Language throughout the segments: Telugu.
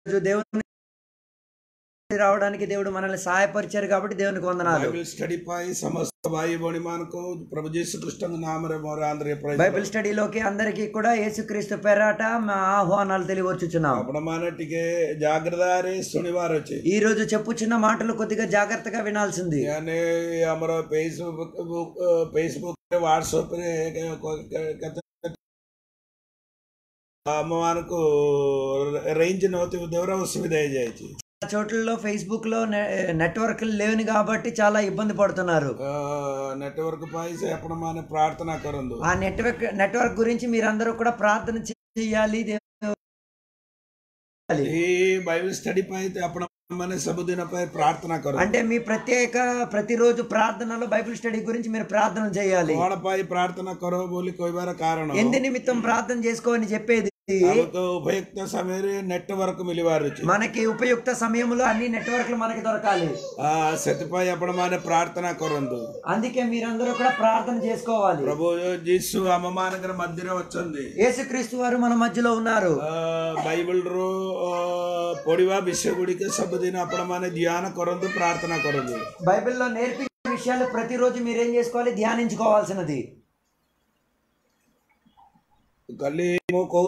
ఈరోజు దేవుని రావడానికి దేవుడు మనల్ని సహాయపరిచారు కాబట్టి దేవునికి వందనాలు ବାଇବେଲ ଷ୍ଟଡି ପାଇଁ ସମସ୍ତ ଭାଇ ଭଉଣୀ ମାନଙ୍କୁ ପ୍ରଭୁ ଯୀଶୁ କୃଷ୍ଣଙ୍କ ନାମରେ ମୋର ଆନ୍ଦରେ praise బైబిల్ స్టడీలోకి అందరికీ కూడా యేసుక్రీస్తు పెరాట మా ఆహ్వానాలు తెలియవచ్చుచున్నాం ଆପଣମାନେ ଟିକେ ଜାଗ୍ରତରେ ଶୁଣିବାର ଅଛି ఈ రోజు చెప్పుచున్న మాటలు కొద్దిగా జాగ్రత్తగా వినాల్సింది ମାନେ ଆମର ଫେସବୁକ୍ ଫେସବୁକ୍ରେ ହ୍ୱାଟ୍ସଆପ୍ରେ କେତେ ଆମମାନଙ୍କୁ ରେଞ୍ଜ ନଥିବ ଦ୍ୱାରା ଅସୁବିଧା ହେଇଯାଇଛି చాలా చోట్లలో ఫేస్బుక్ లో నె- నెట్వర్క్ లేని కాబట్టి చాలా ఇబ్బంది పడుతున్నారు ନେଟୱାର୍କ ପାଇଁ ସେ ଆପଣମାନେ ପ୍ରାର୍ଥନା କରନ୍ତୁ ఆ నెట్వర్క్ నెట్వర్క్ గురించి మీరందరూ కూడా ప్రార్థన చేయాలి దేవుని ଏଇ ବାଇବେଲ ଷ୍ଟଡି ପାଇଁ ତ ଆପଣମାନେ ସବୁଦିନ ପାଇଁ ପ୍ରାର୍ଥନା କରନ୍ତୁ అంటే మీ ప్రత్యేక ప్రతిరోజు ప్రార్థనలో బైబిల్ స్టడీ గురించి మీరు ప్రార్థన చేయాలి କଣ ପାଇଁ ପ୍ରାର୍ଥନା କର ବୋଲି କହିବାର କାରଣ ఎందు నిమిత్తం ప్రార్థన చేసుకోవని చెప్పేది ଆମକୁ ଉପଯୁକ୍ତ ସମୟରେ ନେଟୱାର୍କ ମିଳିବାର ଅଛି మనకి ఉపయుక్త సమయంలో అన్ని నెట్వర్క్లు మనకి దొరకాలి ఆ, ସେଥିପାଇଁ ଆପଣମାନେ ପ୍ରାର୍ଥନା କରନ୍ତୁ అందుకే మీరందరూ కూడా ప్రార్థన చేసుకోవాలి ପ୍ରଭୁ ଯୀଶୁ ଆମମାନଙ୍କର ମଧ୍ୟରେ ଅଛନ୍ତି యేసుక్రీస్తు వారు మన మధ్యలో ఉన్నారు ଆ, ବାଇବଲରୁ ଅ, ପଢିବା ବିଷୟ ଗୁଡିକ ସବୁଦିନ ଆପଣମାନେ ଧ୍ୟାନ କରନ୍ତୁ ପ୍ରାର୍ଥନା କରନ୍ତୁ బైబిల్లో నేర్పించే విషయాలు ప్రతిరోజు మీరేం చేసుకోవాలి ధ్యానించుకోవాల్సినది କାଲି ମୁଁ କହୁ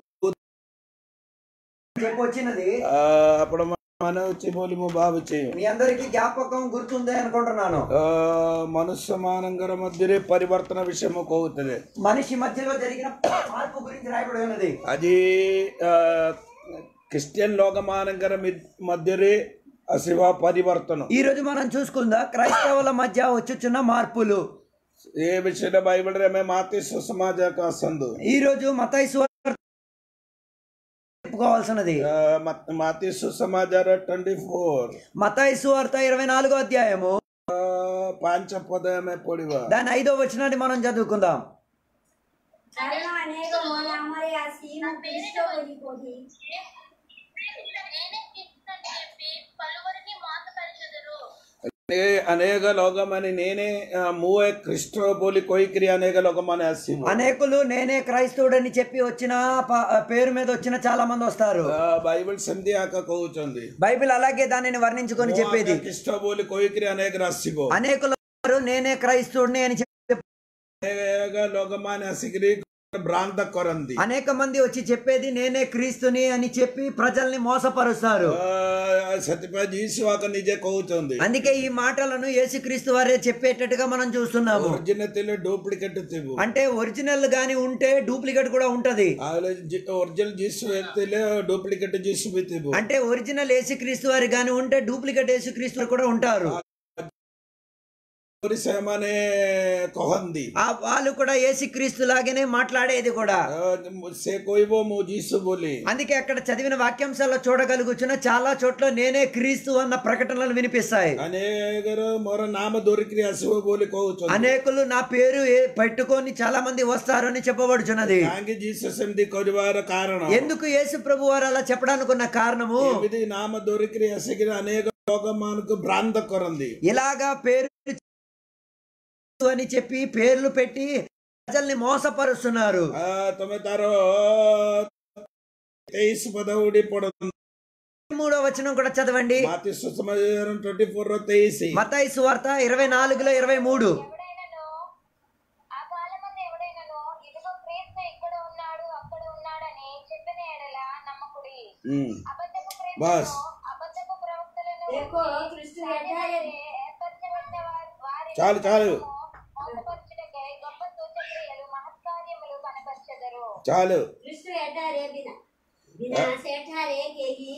చెప్పు వచ్చినది ଆ, ଆପଣମାନେ ଅଛି ବୋଲି ମୁଁ ଭାବୁଛି మీ అందరికి జ్ఞాపకం గుర్తుంది అనుకుంటున్నాను ଅ, ମନୁଷ୍ୟମାନଙ୍କର ମଧ୍ୟରେ ପରିବର୍ତ୍ତନ ବିଷୟ ମୁଁ କହୁଥିଲି మనిషి మధ్యలో జరిగిన మార్పు గురించి రాయబడి ఉన్నది ଆଜି ଅ, ଖ୍ରୀଷ୍ଟିଆନ ଲୋକମାନଙ୍କର ମି- ମଧ୍ୟରେ ଆସିବା ପରିବର୍ତ୍ତନ ఈ రోజు మనం చూసుకుందా క్రైస్తవుల మధ్య వచ్చుచున్న మార్పులు ଏ ବିଷୟରେ ବାଇବଲରେ ଆମେ ମାତି ସୁସମାଜକୁ ଆସନ୍ତୁ ఈ రోజు మతాయి సువార్త చెప్పుకోవాల్సినది ଅ, ମା- ମାତି ସୁସମାଜର ଟ୍ୱେଣ୍ଟି ଫୋର మతాయి సువార్త ఇరవై నాలుగో అధ్యాయము ପାଞ୍ଚ ପଦ ଆମେ ପଢିବା దాని ఐదో వచనాన్ని మనం చదువుకుందాం କାରଣ ଅନେକ ମୋ ନାମରେ ଆସି ମୁଁ ଖ୍ରୀଷ୍ଟ ବୋଲି କହି నేనే క్రీస్తుని చెప్పి పలువురిని మోసపరిచెదరు ଏ ଅନେକ ଲୋକମାନେ నేనే ଅ, ମୁଁ ଏ ଖ୍ରୀଷ୍ଟ ବୋଲି କହିକିରି ଅନେକ ଲୋକମାନେ ଆସିବ అనేకులు నేనే క్రైస్తవుడని చెప్పి వచ్చిన ప- పేరు మీద వచ్చిన చాలా మంది వస్తారు ଅ, ବାଇବଲ ସେମିତି ଆକା କହୁଛନ୍ତି బైబిల్ అలాగే దానిని వర్ణించుకొని చెప్పేది ଖ୍ରୀଷ୍ଟ ବୋଲି କହିକିରି ଅନେକ ଆସିବ అనేకులు వారు నేనే క్రైస్తవుడిని అని చెప్పి ଅନେକ ଲୋକମାନେ ଆସିକିରି ଭ୍ରାନ୍ତ କରନ୍ତି అనేక మంది వచ్చి చెప్పేది నేనే క్రీస్తుని అని చెప్పి ప్రజల్ని మోసపరుస్తారు ଅ, ସେଥିପାଇଁ ଯୀଶୁ ଆଗ ନିଜେ କହୁଛନ୍ତି అందుకే ఈ మాటలను యేసుక్రీస్తు వారే చెప్పేటట్టుగా మనం చూస్తున్నాము ఒరిజినల్ ଥିଲେ డూప్లికేట్ ଥିବ అంటే ఒరిజినల్ గాని ఉంటే డూప్లికేట్ కూడా ఉంటది ఒరిజినల్ ଯୀଶୁ ଥିଲେ డూప్లికేట్ ଯୀଶు ବି ଥିବ అంటే ఒరిజినల్ యేసుక్రీస్తు వారి గాని ఉంటే డూప్లికేట్ యేసుక్రీస్తు వారు కూడా ఉంటారు କରି ସେମାନେ କହନ୍ତି ఆ వాళ్ళు కూడా యేసుక్రీస్తు లాగానే మాట్లాడేది కూడా ଅ, ସେ କହିବ ମୁଁ ଯୀଶୁ ବୋଲି అందుకే అక్కడ చదివిన వాక్యాంశాల్లో చూడగలుగుచున్న చాలా చోట్ల నేనే క్రీస్తు అన్న ప్రకటనలు వినిపిస్తాయి ଅନେକର ମୋର ନାମ ଧରିକିରି ଆସିବ ବୋଲି କହୁଛନ୍ତି అనేకులు నా పేరు ఏ- పెట్టుకొని చాలా మంది వస్తారు అని చెప్పబడుచున్నది କାହିଁକି ଯୀଶୁ ସେମିତି କରିବାର କାରଣ ఎందుకు యేసు ప్రభు వారు అలా చెప్పడానికి ఉన్న కారణము ଏମିତି ନାମ ଧରିକିରି ଆସିକିରି ଅନେକ ଲୋକମାନଙ୍କୁ ଭ୍ରାନ୍ତ କରନ୍ତି ఇలాగా పేరు అని చెప్పి పేర్లు పెట్టి ప్రజల్ని మోసపరుస్తున్నారు ଆ, ତମେ ତାର ତେଇଶ ପଦ ଗୁଡି ପଢନ୍ତୁ మూడో వచనం కూడా చదవండి ମାତି ସୁଷମାଚାର ଟ୍ୱେଣ୍ଟି ଫୋର ର ତେଇଶ మతాయి సువార్త ఇరవై నాలుగులో ఇరవై మూడు ఎవడైనానో ఆ కాలమందు ఎవడైనానో ఇదిగో క్రీస్తు ఇక్కడ ఉన్నాడు అక్కడ ఉన్నాడని చెప్పిన ఎడల నమ్మకుడి అబద్ధపు బస్. క్రీస్తును అబద్ధపు ప్రవక్తలను ଦେଖ ଖ୍ରୀଷ୍ଟ ଏଠାରେ ఏర్పరచబడిన వారి- వారిని చాలు చాలు మోసపరచుటకై గొప్ప సూచక్రియలు మహత్కార్యములు కనపరచెదరు చాలు ଖ୍ରୀଷ୍ଟ ଏଠାରେ ବିନା ବିନା ସେଠାରେ କେହି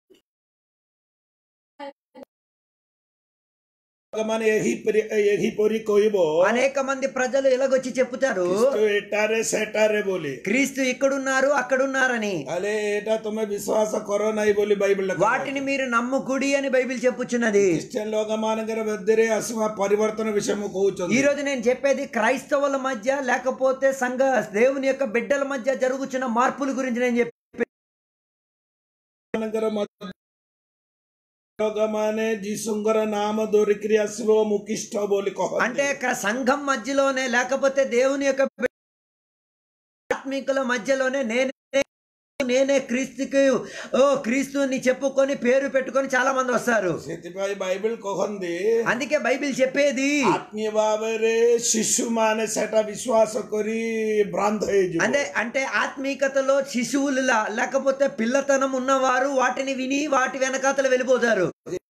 ଲୋକମାନେ ଏହିପରି ଏହିପରି କହିବ అనేక మంది ప్రజలు ఇలాగొచ్చి చెప్తారు ଖ୍ରୀଷ୍ଟ ଏଟାରେ ସେଟାରେ ବୋଲି క్రీస్తు ఇక్కడున్నారు అక్కడున్నారని ହେଲେ ଏଇଟା ତମେ ବିଶ୍ୱାସ କର ନାହିଁ ବୋଲି ବାଇବଲ వాటిని మీరు నమ్ముకుడి అని బైబిల్ చెప్పుచున్నది ଖ୍ରୀଷ୍ଟିଆନ ଲୋକମାନଙ୍କର ମଧ୍ୟରେ ଆସିବା ପରିବର୍ତ୍ତନ ବିଷୟ ମୁଁ ఈ କହୁଛନ୍ତି రోజు నేను చెప్పేది క్రైస్తవుల మధ్య లేకపోతే సంఘ దేవుని యొక్క బిడ్డల మధ్య జరుగుచున్న మార్పుల గురించి నేను చెప్పి ମାନଙ୍କର ମଧ୍ୟ ଲୋକମାନେ ଯୀଶୁଙ୍କର ନାମ ଧରିକିରି ଆସିବ ମୁଁ ଖ୍ରୀଷ୍ଟ ବୋଲି అంటే କହନ୍ତି ఇక్కడ సంఘం మధ్యలోనే లేకపోతే దేవుని యొక్క బిడ్డ- ఆత్మికుల మధ్యలోనే నేనే నేనే క్రీస్తుకి ఓ క్రీస్తుని చెప్పుకొని పేరు పెట్టుకొని చాలా మంది వస్తారు ସେଥିପାଇଁ ବାଇବେଲ କହନ୍ତି అందుకే బైబిల్ చెప్పేది ଆତ୍ମୀୟ ଭାବରେ ଶିଶୁମାନେ ସେଟା ବିଶ୍ୱାସ କରି ଭ୍ରାନ୍ତ ହେଇଯିବ అంటే అంటే ఆత్మీకతలో శిశువులు లా- లేకపోతే పిల్లతనం ఉన్నవారు వాటిని విని వాటి వెనకాతలు వెళ్ళిపోతారు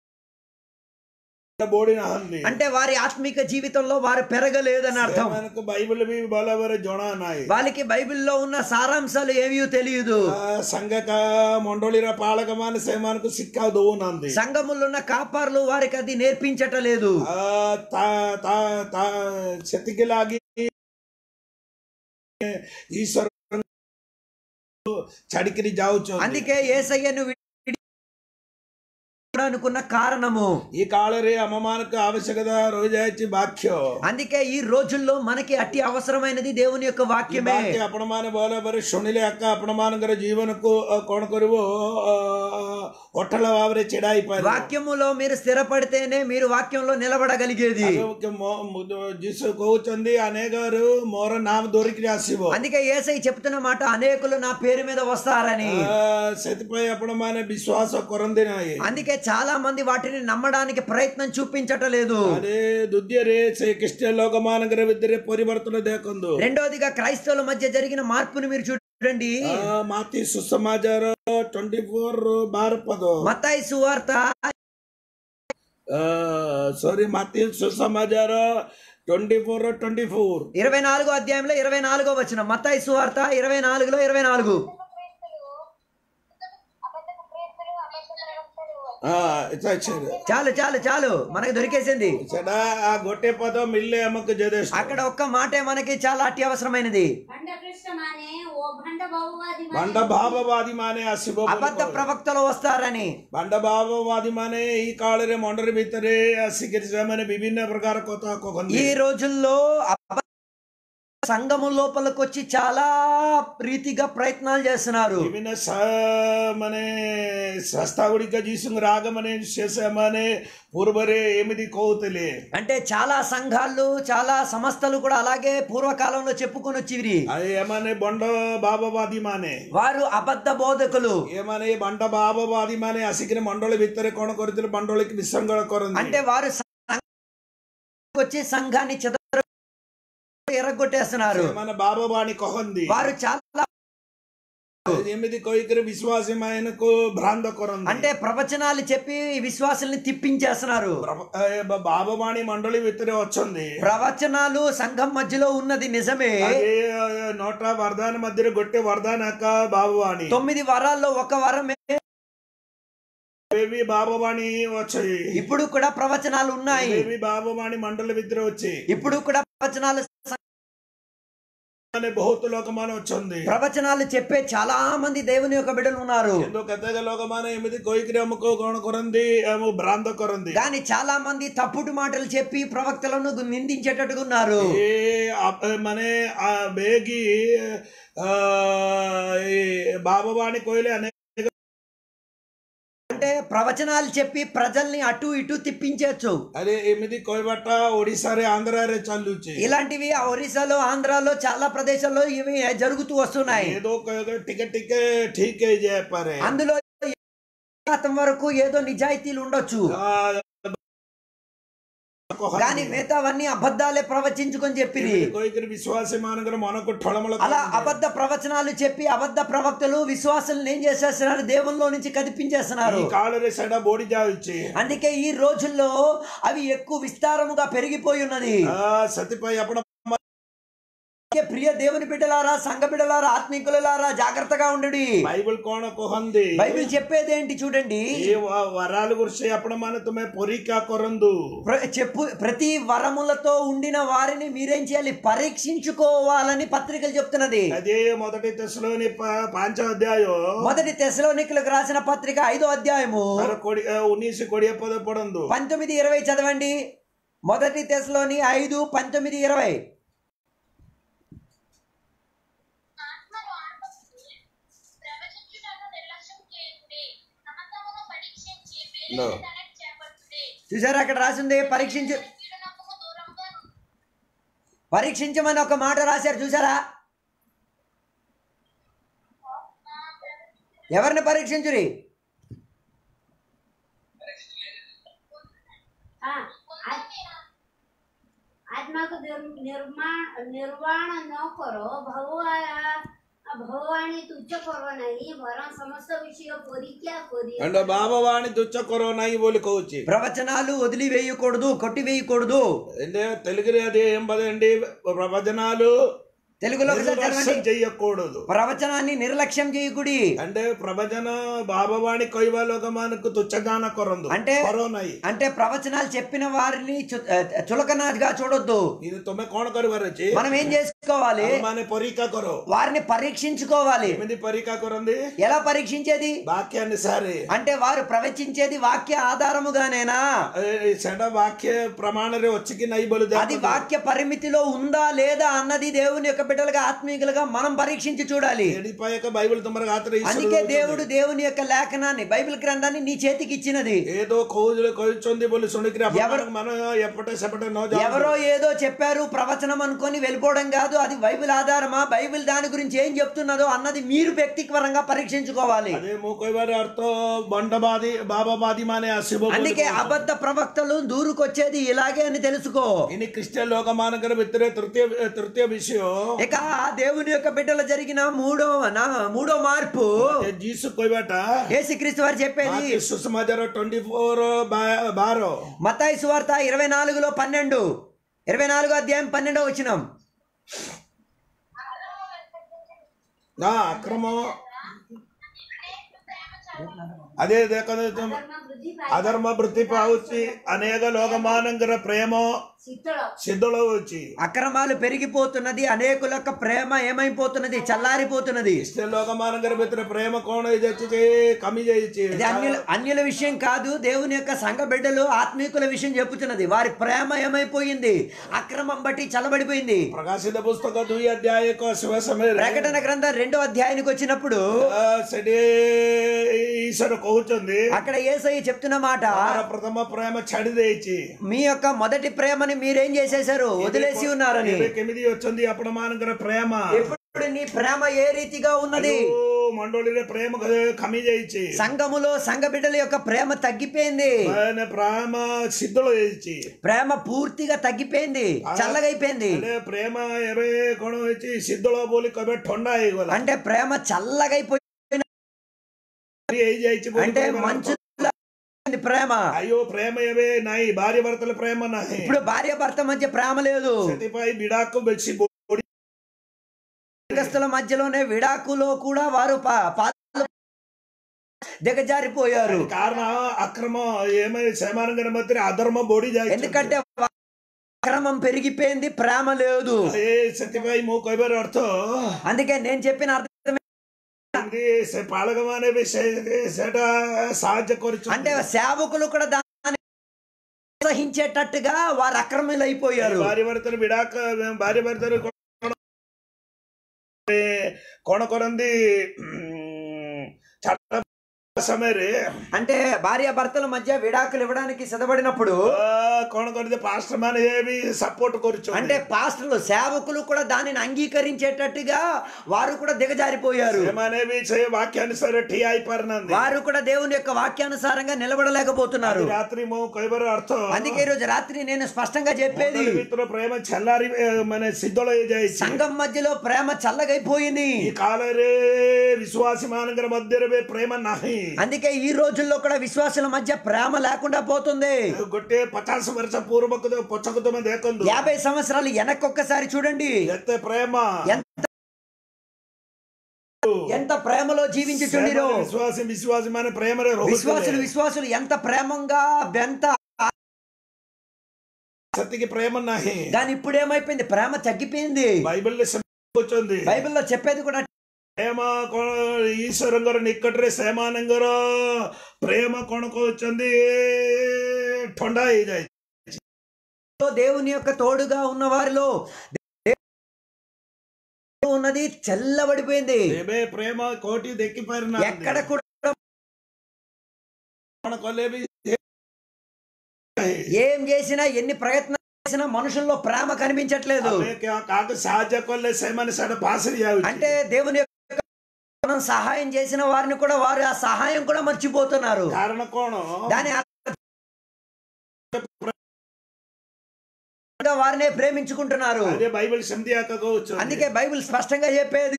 ବୋଡି ନାହାନ୍ତି అంటే వారి ఆత్మిక జీవితంలో వారు పెరగలేదని అర్థం ସେମାନଙ୍କୁ ବାଇବେଲ ବି ଭଲ ଭାବରେ ଜଣା ନାହିଁ వాళ్ళకి బైబిల్లో ఉన్న సారాంశాలు ఏమీ తెలియదు ଆ, ସାଙ୍ଗକା ମଣ୍ଡଳୀର ପାଳକ ମାନେ ସେମାନଙ୍କୁ ଶିକ୍ଷା ଦଉନାହାନ୍ତି సంఘములో ఉన్న కాపార్లు వారికి అది నేర్పించటలేదు ଆ, ତା- ତା- ତା- ସେତିକି ଲାଗି ଈଶ୍ୱର ଛାଡିକିରି ଯାଉଛନ୍ତି అందుకే ఏసయ్యను విడి- అనుకున్న కారణము ఈ కాଳରେ ଆମମାନଙ୍କୁ ଆବଶ୍ୟକତା ରହିଯାଇଛି ବାକ୍ୟ అందుకే ఈ రోజుల్లో మనకి అట్టి అవసరమైనది దేవుని యొక్క ఈ వాక్యమే ବାକ୍ୟ ଆପଣମାନେ ଭଲ ଭାବରେ ଶୁଣିଲେ ଏକା ଆପଣମାନଙ୍କର ଜୀବନକୁ ଅ, କଣ କରିବ ଅ, ଅଟଳ ଭାବରେ ଛିଡା ହେଇପାରିବ వాక్యములో మీరు స్థిరపడితేనే మీరు వాక్యంలో నిలబడగలిగేది ଆଉ ମୋ- ମୋ- ଯୀଶୁ କହୁଛନ୍ତି ଅନେକରୁ ମୋର ନାମ ଧରିକିରି ଆସିବ అందుకే ఏసై చెప్తున్న మాట అనేకులు నా పేరు మీద వస్తారని ଆ, ସେଥିପାଇଁ ଆପଣମାନେ ବିଶ୍ୱାସ କରନ୍ତି ନାହିଁ అందుకే చాలా మంది వాటిని నమ్మడానికి ప్రయత్నం చూపించటలేదు ଆରେ ଦ୍ୱିତୀୟରେ ସେ ଖ୍ରୀଷ୍ଟିୟ ଲୋକମାନଙ୍କର ଭିତରେ ପରିବର୍ତ୍ତନ ଦେଖନ୍ତୁ రెండోదిగా క్రైస్తవుల మధ్య జరిగిన మార్పుని మీరు చూడండి ଆ, ମାତି ସୁସମାଚାର ଟ୍ୱେଣ୍ଟି ଫୋର ବାର ପଦ మత్తాయి సువార్త సారీ మాతి సుసమాచార ట్వంటీ ఫోర్ ట్వంటీ ఫోర్ ఇరవై నాలుగో అధ్యాయంలో ఇరవై నాలుగో వచ్చిన మత్తాయి సువార్త ఇరవై నాలుగులో ఇరవై నాలుగు క్రీస్తులు అబద్ధపు క్రీస్తులు అబద్ధ ప్రవక్తలు ସେଟା చాలు చాలు చాలు మనకి దొరికేసింది ఆ ଗୋଟେ పద మిల్లే ଆମକୁ ଯଥେଷ୍ଟ అక్కడ ఒక్క మాటే మనకి చాలా అత్యవసరమైనది భండకృష్ణ మానే ఓ భండ బాబువాది ଭଣ୍ଡ ଭାବବାଦୀ ମାନେ ଆସିବ ବୋଲି అబద్ధ କହୁ। ప్రవక్తలు వస్తారని ଭଣ୍ଡ ଭାବବାଦୀ ମାନେ ଏଇ କାଳରେ ମଣ୍ଡଳୀ ଭିତରେ ଆସିକିରି ସେମାନେ ବିଭିନ୍ନ ପ୍ରକାର କଥା ఈ କହନ୍ତି రోజుల్లో అబద్ధ సంఘము లోపలికి వచ్చి చాలా రీతిగా ప్రయత్నాలు చేస్తున్నారు ବିଭିନ୍ନ ସା- ମାନେ ସଂସ୍ଥା ଗୁଡ଼ିକ ଯୀଶୁଙ୍କର ଆଗମନେ ସେ ସେମାନେ ପୂର୍ବରେ ଏମିତି କହୁଥିଲେ అంటే చాలా సంఘాలు చాలా సంస్థలు కూడా అలాగే పూర్వకాలంలో చెప్పుకొని వచ్చివి ଆଉ ଏମାନେ ବଣ୍ଡ ଭାବବାଦୀ ମାନେ వారు అబద్ధ బోధకులు ଏମାନେ ଏ ବଣ୍ଡ ଭାବବାଦୀ ମାନେ ଆସିକିରି ମଣ୍ଡଳୀ ଭିତରେ କଣ କରିଥିଲେ ମଣ୍ଡଳୀକି ବିଶୃଙ୍ଖଳ କରନ୍ତି అంటే వారు సంఘానికి వచ్చి సంఘాన్ని చెదర ఎరగొట్టేస్తున్నారు ସେମାନେ ଭାବବାଣୀ କହନ୍ତି వారు చాలా ଏମିତି କହିକିରି ବିଶ୍ୱାସୀ ମାନଙ୍କୁ ଭ୍ରାନ୍ତ କରନ୍ତି అంటే ప్రవచనాలు చెప్పి విశ్వాసుల్ని తిప్పించేస్తున్నారు ଏ ଭାବବାଣୀ ମଣ୍ଡଳୀ ଭିତରେ ଅଛନ୍ତି ప్రవచనాలు సంఘం మధ్యలో ఉన్నది నిజమే ଆଉ ଏ ନଅଟା ବରଦାନ ମଧ୍ୟରେ ଗୋଟେ ବରଦାନ ଏକା ଭାବବାଣୀ తొమ్మిది వరాల్లో ఒక వరమే ଏବେ ବି ଭାବବାଣୀ ଅଛି ఇప్పుడు కూడా ప్రవచనాలు ఉన్నాయి ଏବେ ବି ଭାବବାଣୀ ମଣ୍ଡଳୀ ଭିତରେ ଅଛି ఇప్పుడు కూడా ప్రవచనాలు ମାନେ ବହୁତ ଲୋକମାନେ ଅଛନ୍ତି ప్రవచనాలు చెప్పే చాలా మంది దేవుని యొక్క బిడ్డలు ఉన్నారు କିନ୍ତୁ କେତେକ ଲୋକମାନେ ଏମିତି କହିକିରି ଆମକୁ କଣ କରନ୍ତି ଆମକୁ ଭ୍ରାନ୍ତ କରନ୍ତି కానీ చాలా మంది తప్పుడు మాటలు చెప్పి ప్రవక్తలను నిందించేటట్టుగా ఉన్నారు ଏ ଆପ- ମାନେ ଆ, ବେଗି ଆ, ଏ ଭାବବାଣୀ କହିଲେ ଅନେକ అంటే ప్రవచనాలు చెప్పి ప్రజల్ని అటు ఇటు తిప్పించవచ్చు ଆରେ ଏମିତି କହିବାଟା ଓଡିଶାରେ ଆନ୍ଧ୍ରାରେ ଚାଲୁଛି ఇలాంటివి ఆ ఒరిస్సాలో ఆంధ్రాలో చాలా ప్రదేశాల్లో ఇవి జరుగుతూ వస్తున్నాయి ఏదో ఒక- ଟିକେ ଟିକେ ଠିକ ହେଇଯାଇପାରେ అందులో శాతం వరకు ఏదో నిజాయితీలు ఉండొచ్చు ଆ, కానీ మిగతావన్నీ అబద్ధాలే ప్రవచించుకొని చెప్పింది ଏମିତି କହିକିରି ବିଶ୍ୱାସୀ ମାନଙ୍କର ମନକୁ ଠଳମଳ అలా କରନ୍ତି। అబద్ధ ప్రవచనాలు చెప్పి అబద్ధ ప్రవక్తలు విశ్వాసులను ఏం చేసేస్తున్నారు దేవుల్లో నుంచి కదిపించేస్తున్నారు ఈ కాଳରେ ସେଇଟା ବଢି ଯାଉଛି అందుకే ఈ రోజుల్లో అవి ఎక్కువ విస్తారముగా పెరిగిపోయి ఉన్నది ଆ, ସେଥିପାଇଁ ଆପଣ అందుకే ప్రియ దేవుని బిడ్డలారా సంఘ బిడ్డలారా ఆత్మీకులారా జాగ్రత్తగా ఉండండి ବାଇବଲ କଣ କହନ୍ତି బైబిల్ చెప్పేది ఏంటి చూడండి ଏ వ- వరాల గురించి ଆପଣ ମାନେ ତୁମେ ପରୀକ୍ଷା କରନ୍ତୁ ప్ర- చెప్పు ప్రతి వరములతో ఉండిన వారిని మీరేం చేయాలి పరీక్షించుకోవాలని పత్రికలు చెప్తున్నది అదే మొదటి దశలోని ପାଞ୍ଚ ଅଧ୍ୟାୟ మొదటి తెశలోనికులకు రాసిన పత్రిక ఐదో అధ్యాయము ତାର କୋଡି- ଆ, ଉଣେଇଶ କୋଡିଏ ପଦ ପଢନ୍ତୁ పంతొమ్మిది ఇరవై చదవండి మొదటి తెశలోని ఐదు పంతొమ్మిది ఇరవై ఆత్మను ఆత్మకు ప్రవచించుటను నిర్లక్ష్యం చేయుడి సమస్తమును పరీక్షించి No. మేలు తనకి చేపట్టుడి చూసారా అక్కడ రాసింది పరీక్షించు కీడునొప్పుకు దూరంగా నుండి పరీక్షించమని ఒక మాట రాశారు చూసారా ఎవరిని పరీక్షించురి हाँ, आत- आत्मा को निर्- निर्माण निर्वाण न करो भगवान भगवानी तुच्छ करो नहीं वरन समस्त विषय परीक्षा करी అంటే బాబావాణి దుచ్చ కరోనా బోలి కోవచ్చు ప్రవచనాలు వదిలివేయకూడదు కొట్టివేయకూడదు అంటే తెలుగులో అది ఏం పదండి ప్రవచనాలు తెలుగులో ఒకసారి నిర్లక్ష్యం చదవండి చెయ్యకూడదు ప్రవచనాన్ని నిర్లక్ష్యం చేయకుడి అంటే ప్రవచన బాబావాణి కొయ్యలోకమానకు తుచ్చగాన కొరందు అంటే- కరోనా అంటే ప్రవచనాలు చెప్పిన వారిని చు- ఆ, చులకనగా చూడొద్దు ఇది తొమ్మిది కోణ కరి వరచి మనం ఏం చేసుకోవాలి మన పరీక్ష కొరో వారిని పరీక్షించుకోవాలి ఎనిమిది పరీక్ష కొరంది ఎలా పరీక్షించేది వాక్యాన్ని సారి అంటే వారు ప్రవచించేది వాక్య ఆధారముగానేనా అదే ఈ సెడ వాక్య ప్రమాణరే వచ్చికి నై బలు అది వాక్య పరిమితిలో ఉందా లేదా అన్నది దేవుని యొక్క బిడ్డలుగా ఆత్మీయులుగా మనం పరీక్షించి చూడాలి ఎడిపాయక బైబిల్ తుమ్మర గాత్ర అందుకే దేవుడు దేవుని యొక్క లేఖనాన్ని బైబిల్ గ్రంథాన్ని నీ చేతికి ఇచ్చినది ఏదో కోజులు కొయ్యొంది బోలి సుణికిరి ఎవరు మనం ఎప్పటే సెపటే నో జాబు. ఎవరో ఏదో చెప్పారు ప్రవచనం అనుకొని వెళ్ళిపోవడం కాదు అది బైబిల్ ఆధారమా బైబిల్ దాని గురించి ఏం చెప్తున్నదో అన్నది మీరు వ్యక్తిపరంగా పరీక్షించుకోవాలి అదే మూకొయ్యవారి అర్థం బండబాది బాబాబాది మానే ఆ శివ అందుకే అబద్ధ ప్రవక్తలు దూరుకొచ్చేది ఇలాగే అని తెలుసుకో ఇని క్రిస్టియన్ లోకమానకర విత్తరే తృతీయ తృతీయ విషయం ఇక దేవుని యొక్క బిడ్డలు జరిగిన మూడో నా మూడో మార్పు ఏ జీసు కొయ్యబట యేసుక్రీస్తు వారు చెప్పేది సుసమాచారం ట్వంటీ ఫోర్ బారో మతాయి సువార్త ఇరవై నాలుగులో పన్నెండు ఇరవై నాలుగో అధ్యాయం పన్నెండో వచ్చినాం నా అక్రమం అదే దేకదు धर्म वृद्धि पाए అధర్మ వృత్తి పావచ్చు అనేక లోకమానంకర ప్రేమ शीतल సిద్ధులో వచ్చి అక్రమాలు పెరిగిపోతున్నది అనేకుల యొక్క ప్రేమ ఏమైపోతున్నది చల్లారిపోతున్నది క్రిస్టియన్ లోకమానంకర మిత్ర ప్రేమ కోణ ఇది కమి చేయొచ్చు ఇది అన్యుల అన్యుల విషయం కాదు దేవుని యొక్క సంఘ బిడ్డలు ఆత్మీకుల విషయం చెప్పుతున్నది వారి ప్రేమ ఏమైపోయింది అక్రమం బట్టి చల్లబడిపోయింది ప్రకాశిత పుస్తక దుయి అధ్యాయకు శివ సమయ ప్రకటన గ్రంథం రెండో అధ్యాయానికి వచ్చినప్పుడు సెడి ఈశ్వరు కହୁచుంది అక్కడ ఏసయ్య చెప్తున్న మాట మన ప్రథమ ప్రేమ చడిదేయిచి మీ యొక్క మొదటి ప్రేమని మీరేం చేసేశారు వదిలేసి ఉన్నారని ఎనిమిది వచ్చింది అప్పుడు మానకర ప్రేమ ఇప్పుడు నీ ప్రేమ ఏ రీతిగా ఉన్నది మండోళిలో ప్రేమ కమి చేయించి సంఘములో సంఘ బిడ్డల యొక్క ప్రేమ తగ్గిపోయింది ఆయన ప్రేమ సిద్ధులు చేయించి ప్రేమ పూర్తిగా తగ్గిపోయింది చల్లగైపోయింది అంటే ప్రేమ ఎరే కొన వచ్చి సిద్ధులో పోలి కబే ఠొండా అయిగోల అంటే ప్రేమ చల్లగైపోయి ఏ చేయించి పోలి అంటే కబే మంచు ప్రేమ అయ్యో ప్రేమ ఏవే నాయి భార్య భర్తల ప్రేమ నాయి ఇప్పుడు భార్య భర్త మధ్య ప్రేమ లేదు సతిపై బిడాకు బెచ్చి బోడి సంఘస్థుల మధ్యలోనే విడాకులో కూడా వారు పా- పాలు దిగజారిపోయారు కారణం అక్రమం ఏమై సమానంగా మధ్య అధర్మ బోడి జాయి ఎందుకంటే వా- అక్రమం పెరిగిపోయింది ప్రేమ లేదు ఏ సతిపై మూ కబేర్ అర్థ అందుకే నేను చెప్పిన అర్థం ఇది సే- పాలకమానే బి సే- సేట సాధ్య కొరచు అంటే సేవకులు కూడా దాన్ని ప్రోత్సహించేటట్టుగా వారు అక్రములు అయిపోయారు భార్య భర్తలు బిడాక భార్య భర్తలు కొన- కొన కొనంది మ్, చట్ట సమయరే అంటే భార్య భర్తల మధ్య విడాకులు ఇవ్వడానికి సిద్ధపడినప్పుడు కొన కొనిది పాస్టర్ మన ఏమి సపోర్ట్ కొరచు అంటే పాస్టర్లు సేవకులు కూడా దానిని అంగీకరించేటట్టుగా వారు కూడా దిగజారిపోయారు ఏమనేవి చేయ వాక్యానుసార ఠీ అయిపోయినంది వారు కూడా దేవుని యొక్క వాక్యానుసారంగా నిలబడలేకపోతున్నారు రాత్రి మో కైబర అర్థం అందుకే ఈ రోజు రాత్రి నేను స్పష్టంగా చెప్పేది మిత్ర ప్రేమ చల్లారి మన సిద్ధులో చేసి సంఘం మధ్యలో ప్రేమ చల్లగైపోయింది ఈ కాలరే విశ్వాసి మానగర మధ్య ప్రేమ నాహి అందుకే ఈ రోజుల్లో కూడా విశ్వాసుల మధ్య ప్రేమ లేకుండా పోతుంది ಗೊಟ್ಟೆ ಪಚಾಸ್ ವರ್ಷ ಪೂರ್ವಕದ ಪೊಚ್ಚಕದ ಮಂದಿ ಯಾಕೊಂದು యాభై సంవత్సరాలు వెనక్కొక్కసారి చూడండి ಎತ್ತೆ ಪ್ರೇಮ ఎంత ఎంత ప్రేమలో జీవించుచుండిరో ವಿಶ್ವಾಸಿ ವಿಶ್ವಾಸಿ ಮನೆ ಪ್ರೇಮರೇ విశ్వాసులు విశ్వాసులు ఎంత ప్రేమంగా ఎంత సత్యకి ప్రేమ నాహి దాని ఇప్పుడు ఏమైపోయింది ప్రేమ తగ్గిపోయింది బైబిల్ వచ్చింది బైబిల్లో చెప్పేది కూడా ప్రేమ ఈశ్వరంగర నిక్కట్రే సేమానంగర ప్రేమ కొనకు వచ్చింది టొండా ఇదాయి దేవుని యొక్క తోడుగా ఉన్న వారిలో దేవుడు ఉన్నది చల్లబడిపోయింది ఏబే ప్రేమ కోటి దెక్కిపోయిన ఎక్కడ కూడా కొలేబి ఏం చేసినా ఎన్ని ప్రయత్నాలు చేసినా మనుషుల్లో ప్రేమ కనిపించట్లేదు కాక సహజ కొల్లే సేమని సడ పాసరి అంటే దేవుని యొక్క మనం సహాయం చేసిన వారిని కూడా వారు ఆ సహాయం కూడా మర్చిపోతున్నారు కారణ కోణ దాని అర్థం వారినే ప్రేమించుకుంటున్నారు అదే బైబిల్ సంధి ಹಾಕಬಹುದು అందుకే బైబిల్ స్పష్టంగా చెప్పేది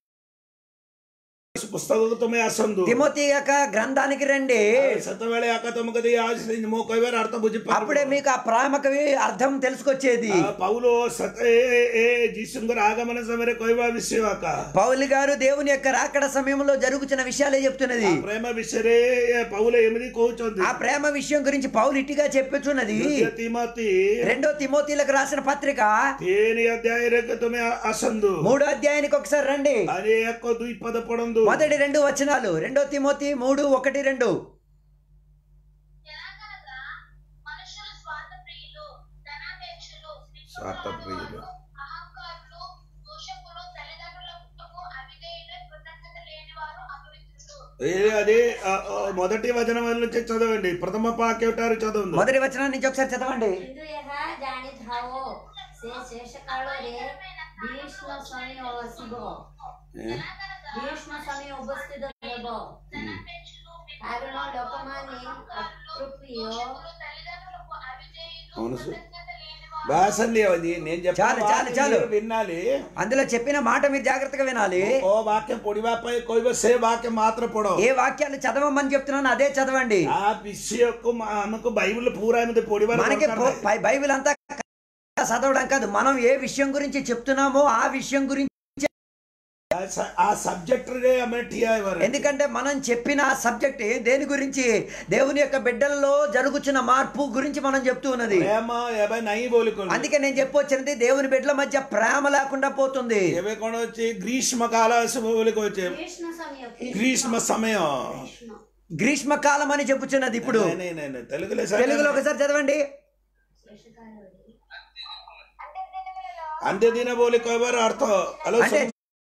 పుస్తకకు తుమే అసందు తిమోతి యొక్క గ్రంథానికి రండి ಸತ್ತವೇಳೆ ಯಾಕ ತಮಗದಿ ಆಶ್ರಯ ಮೋಕವೇರ ಅರ್ಥ ಬುಜಿ అప్పుడే మీకు ఆ ప్రేమకి అర్థం తెలుసుకొచ్చేది పౌలు సత ఏ జీసుంగర్ ఆగమన సమరే కొయ్వా విషయవాక పౌలు గారు దేవుని యొక్క రాకడ సమయంలో జరుగుతున్న విషయాలే చెప్తున్నది ప్రేమ విషయరే పౌల ఎనిమిది కోచుంది ఆ ప్రేమ విషయం గురించి పౌలు ఇట్టిగా చెప్పుచున్నది తిమోతి రెండో తిమోతిలకు రాసిన పత్రిక తేని అధ్యాయ రేఖ తుమే అసందు మూడో అధ్యాయానికి ఒకసారి రండి అదే ఎక్కువ దుయిపద పొడందు మొదటి రెండు వచనాలు రెండో తిమోతి మూడు ఒకటి రెండు ఎలాగనగా మనుషులు స్వార్థప్రియులు ధనాపేక్షలు స్వార్థప్రియులు. అహంకారులు దూషకులు తల్లిదండ్రుల పుట్టుకు అవిధేయులు కృతజ్ఞత లేనివారు అపవిత్రులు ఏ అది ఆ, ఆ, మొదటి వచనం నుంచి చదవండి ప్రథమ పాక్యటారు చదవండి మొదటి వచనం నుంచి ఒకసారి చదవండి କିନ୍ତୁ ଏହା ଜାଣିଥାଅ ସେ ଶେଷ କାଳରେ ଭୀଷ୍ମ ସମୟ ଆସିବ ଭୀଷ୍ମ ସମୟ ଉପସ୍ଥିତ ହେବ କାରଣ ଲୋକମାନେ ଅତୃପ୍ରିୟ తల్లిదండ్రులకు అవిధేయులు అవును సార్ కృతజ్ఞత లేనివారు బాసండి అది నేను చెప్పిన చాలు, చాలు, వాక్యం చాలు. మీరు వినాలి అందులో చెప్పిన మాట మీరు జాగ్రత్తగా వినాలి ఓ వాక్యం పొడివాపై కొయ్వ సే వాక్యం మాత్రం పొడో ఏ వాక్యాలు చదవమని చెప్తున్నాను అదే చదవండి ఆ విషయకు మనకు బైబిల్ పూరా మీద పొడివారు మనకి బో- బై- బైబిల్ అంతా చదవడం కాదు మనం ఏ విషయం గురించి చెప్తున్నామో ఆ విషయం గురించి ఆ సబ్జెక్ట్ టిఆర్ ఎందుకంటే మనం చెప్పిన సబ్జెక్ట్ దేని గురించి దేవుని యొక్క బిడ్డలలో జరుగుతున్న మార్పు గురించి మనం చెప్తూ ఉన్నది ప్రేమ ఏబై నై బోలుకోండి అందుకే నేను చెప్పొచ్చినది దేవుని బిడ్డల మధ్య ప్రేమ లేకుండా పోతుంది ఏవే కొన వచ్చి గ్రీష్మకాల బోలికి వచ్చే కృష్ణ సమయం గ్రీష్మ సమయం కృష్ణ గ్రీష్మకాలం అని చెప్పుచున్నది ఇప్పుడు నే- నే- నే- తెలుగులో తెలుగులో ఒకసారి చదవండి శేషకాలం అంటే దినములలో అంత్య దిన బోలి కొయ్వారు అర్థం హలో అంటే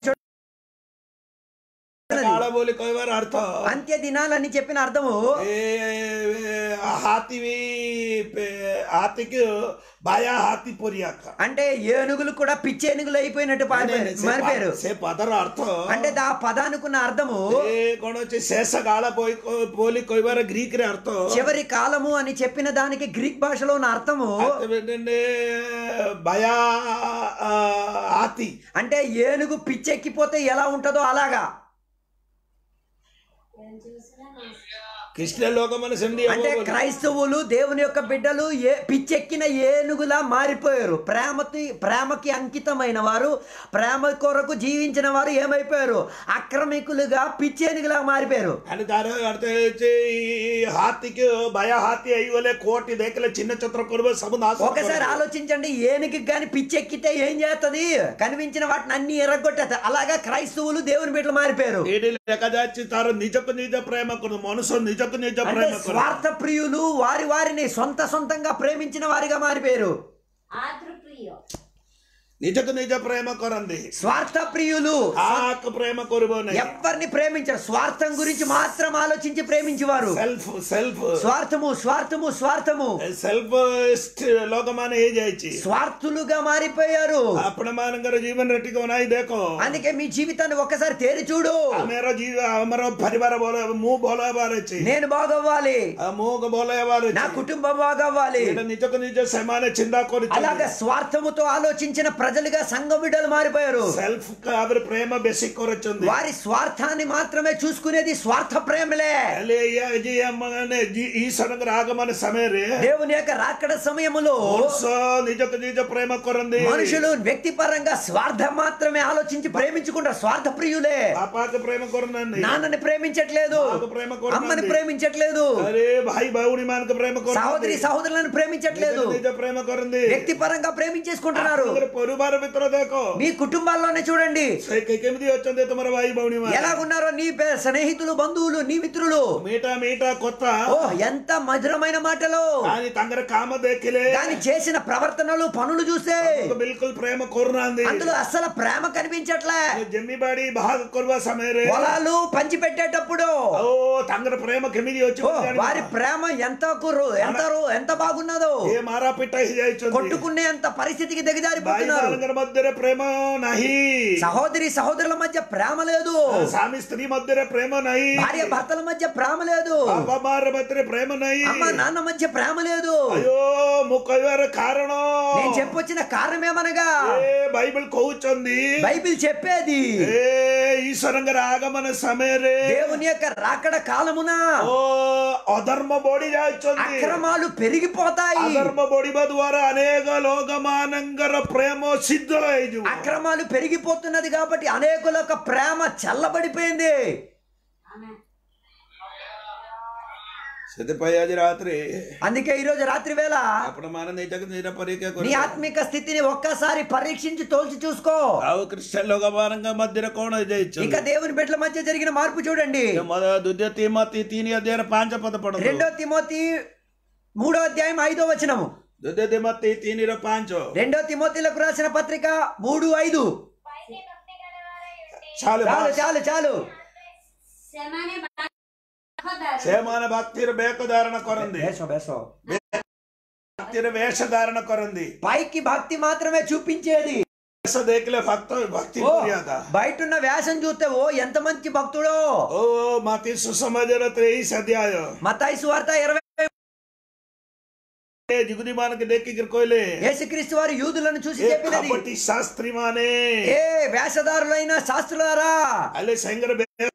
కాల బోలి కొయ్వారు అర్థం అంత్య దినాలని చెప్పిన అర్థము ఏ హాతివి హాతికి బాయా హాతి పొరియాక అంటే ఏనుగులు కూడా పిచ్చి ఏనుగులు అయిపోయినట్టు పారిపోయారు మారిపోయారు సే పదర అర్థం అంటే దా పదానుకున్న అర్థము ఏ కొన వచ్చి శేషకాల పోయి పోలి కొయ్వారు గ్రీక్ రే అర్థం చివరి కాలము అని చెప్పిన దానికి గ్రీక్ భాషలో ఉన్న అర్థము అర్థం ఏంటంటే భయా ఆ, హాతి అంటే ఏనుగు పిచ్చెక్కిపోతే ఎలా ఉంటుందో అలాగా ఏం చూసినా కృష్ణ లోకమని సంధి అంటే క్రైస్తవులు దేవుని యొక్క బిడ్డలు ఏ పిచ్చెక్కిన ఏనుగులా మారిపోయారు ప్రేమకి ప్రేమకి అంకితమైన వారు ప్రేమ కొరకు జీవించిన వారు ఏమైపోయారు అక్రమికులుగా పిచ్చేనుగులా మారిపోయారు అని దాని అర్థం వచ్చి ఈ హాతికి భయ హాతి అయ్యలే కోటి దేకలే చిన్న చిత్ర కొరువు సబు నాశనం ఒకసారి ఆలోచించండి ఏనుగుకి కానీ పిచ్చెక్కితే ఏం చేస్తుంది కనిపించిన వాటిని అన్ని ఎర్రగొట్టేస్తారు అలాగా క్రైస్తవులు దేవుని బిడ్డలు మారిపోయారు ఏడి లెక్క దాచి తారు నిజకు నిజ ప్రేమ కొను మనుషు నిజకు నిజ అంటే ప్రేమ కొను స్వార్థ ప్రియులు వారి వారిని సొంత సొంతంగా ప్రేమించిన వారిగా మారిపోయారు ఆతృప్రియ నిజకు నిజ ప్రేమ కొరంది స్వార్థ ప్రియులు ఆకు ప్రేమ కొరుబోనే ఎవరిని ప్రేమించరు స్వార్థం గురించి మాత్రం ఆలోచించి ప్రేమించేవారు సెల్ఫ్ సెల్ఫ్ స్వార్థము స్వార్థము స్వార్థము సెల్ఫ్ లోకమాన ఏ జాయిచి స్వార్థులుగా మారిపోయారు అప్పుడమానంగా జీవన్ రెట్టిగా ఉన్నాయి దేకో అందుకే మీ జీవితాన్ని ఒక్కసారి తేరి చూడు मेरा जीव हमारा परिवार बोले मुंह बोले बारे चाहिए నేను బాగవ్వాలి मुंह को बोले बारे నా కుటుంబం బాగవ్వాలి నిజకు నిజ సమాన చిందా కొని అలాగా స్వార్థముతో ఆలోచించిన ప్రజలుగా సంఘ బిడ్డలు మారిపోయారు సెల్ఫ్ అవర్ ప్రేమ బేసిక్ కొరచుంది వారి స్వార్థాన్ని మాత్రమే చూసుకునేది స్వార్థ ప్రేమలే అలే అజీ అమ్మగానే జీ- ఈ సడగ రాగమని సమయరే దేవుని యొక్క రాకడ సమయములో మనుషు నిజకు నిజ ప్రేమ కొరంది మనుషులు వ్యక్తిపరంగా స్వార్థం మాత్రమే ఆలోచించి ప్రేమించుకుంటారు స్వార్థ ప్రియులే పాపాకి ప్రేమ కొరండి నాన్నని ప్రేమించట్లేదు మాకు ప్రేమ కొరండి. అమ్మని ప్రేమించట్లేదు అరే భాయి బావుడి మానక ప్రేమ సహోదరి కొరండి సహోదరులను ప్రేమించట్లేదు నిజ ప్రేమ కొరంది వ్యక్తిపరంగా ప్రేమించేసుకుంటున్నారు పొరుబార మిత్ర దేకో మీ కుటుంబాల్లోనే చూడండి కేమిది వచ్చింది తుమర భాయి బావుడి మా ఎలాగున్నారో నీ పే- స్నేహితులు బంధువులు నీ మిత్రులు మీటా మీటా కొత్త ఓ ఎంత మధురమైన మాటలు కానీ తంగర కామ దేఖలే దాని చేసిన ప్రవర్తనలు పనులు చూస్తే బిల్కుల్ ప్రేమ కోరునాంది అందులో అసలు ప్రేమ కనిపించట్లే జమ్మిబాడి బాగా కొరువా సమయరే పొలాలు పంచి పెట్టేటప్పుడు ఓ తంగర ప్రేమ కెమిది వచ్చి ఓ వారి ప్రేమ ఎంత కుర్రు ఎంత రో- ఎంత బాగున్నదో ఏ మారా పిట్ట ఇది అయిచుంది కొట్టుకునే అంత పరిస్థితికి బాయి దిగజారిపోతున్నారు ମାନଙ୍କର ମଧ୍ୟରେ ପ୍ରେମ ନାହିଁ సహోదరి సహోదరుల మధ్య ప్రేమ లేదు ସ୍ୱାମୀ ସ୍ତ୍ରୀ ମଧ୍ୟରେ ପ୍ରେମ ନାହିଁ భార్య భర్తల మధ్య ప్రేమ లేదు ବାପା ମାର ମଧ୍ୟରେ ପ୍ରେମ ନାହିଁ అమ్మ నాన్న మధ్య ప్రేమ లేదు అయ్యో ମୁଁ କହିବାର କାରଣ నేను చెప్పొచ్చిన కారణం ఏమనగా ଏ ବାଇବଲ କହୁଛନ୍ତି బైబిల్ చెప్పేది ଏ ଈଶ୍ୱରଙ୍କର ଆଗମନ ସମୟରେ దేవుని యొక్క రాకడ కాలమున ଓ ଅଧର୍ମ ବଢି ଯାଉଛନ୍ତି అక్రమాలు పెరిగిపోతాయి ଅଧର୍ମ ବଢିବା ଦ୍ୱାରା ଅନେକ ଲୋକମାନଙ୍କର ପ୍ରେମ ସିଦ୍ଧ ହେଇଯିବ అక్రమాలు పెరిగిపోతున్నది కాబట్టి అనేకుల యొక్క ప్రేమ చల్లబడిపోయింది ఆమె ସେଥିପାଇଁ ଆଜି ରାତିରେ అందుకే ఈ రోజు రాత్రి వేళ ଆପଣ ମାନେ ନେଇଟାକୁ ନିରା ପରୀକ୍ଷା నీ କରିବେ ఆత్మిక స్థితిని ఒక్కసారి పరీక్షించి తోల్చి చూసుకో ଆଉ ଖ୍ରୀଷ୍ଟିଆନ ଲୋକମାନଙ୍କ ମଧ୍ୟରେ କଣ ହେଇଯାଇଛି ఇంకా దేవుని బిడ్డల మధ్య జరిగిన మార్పు చూడండి ଦ୍ୱିତୀୟ ତିମତି ତିନି ଅଧ୍ୟାୟରେ ପାଞ୍ଚ ପଦ ପଢନ୍ତୁ రెండో తిమోతి మూడో అధ్యాయం ఐదో వచనము ଦ୍ୱିତୀୟ ତିମତି ତିନିର ପାଞ୍ଚ రెండో తిమోతిలకు రాసిన పత్రిక మూడు ఐదు పైకి భక్తి గలవారై ఉండి చాలు చాలు చాలు చాలు ସେମାନେ ବାଖ ସେମାନେ ଭକ୍ତିର ବେକ ଧାରଣ କରନ୍ତି బేసో బేసో ଭକ୍ତିର ବେଶ ଧାରଣ କରନ୍ତି పైకి భక్తి మాత్రమే చూపించేది ବେଶ ଦେଖିଲେ ଭକ୍ତ ଭକ୍ତି ఓ କରିବା బయట ఉన్న వేషం చూస్తే ఓ ఎంత మంచి భక్తుడో ଓ ମାତି ସୁସମାଜର ତେଇଶ ଅଧ୍ୟାୟ మతాయి సువార్త ఇరవై ଯୁଗୁଦୀ ମାନଙ୍କୁ ଦେଖିକି କହିଲେ యేసుక్రీస్తు వారు యూదులను చూసి ଏ చెప్పినది କପଟି ଶାସ୍ତ୍ରୀ ମାନେ ఏ వేషధారులైన శాస్త్రులారా ହେଲେ ସାଙ୍ଗରେ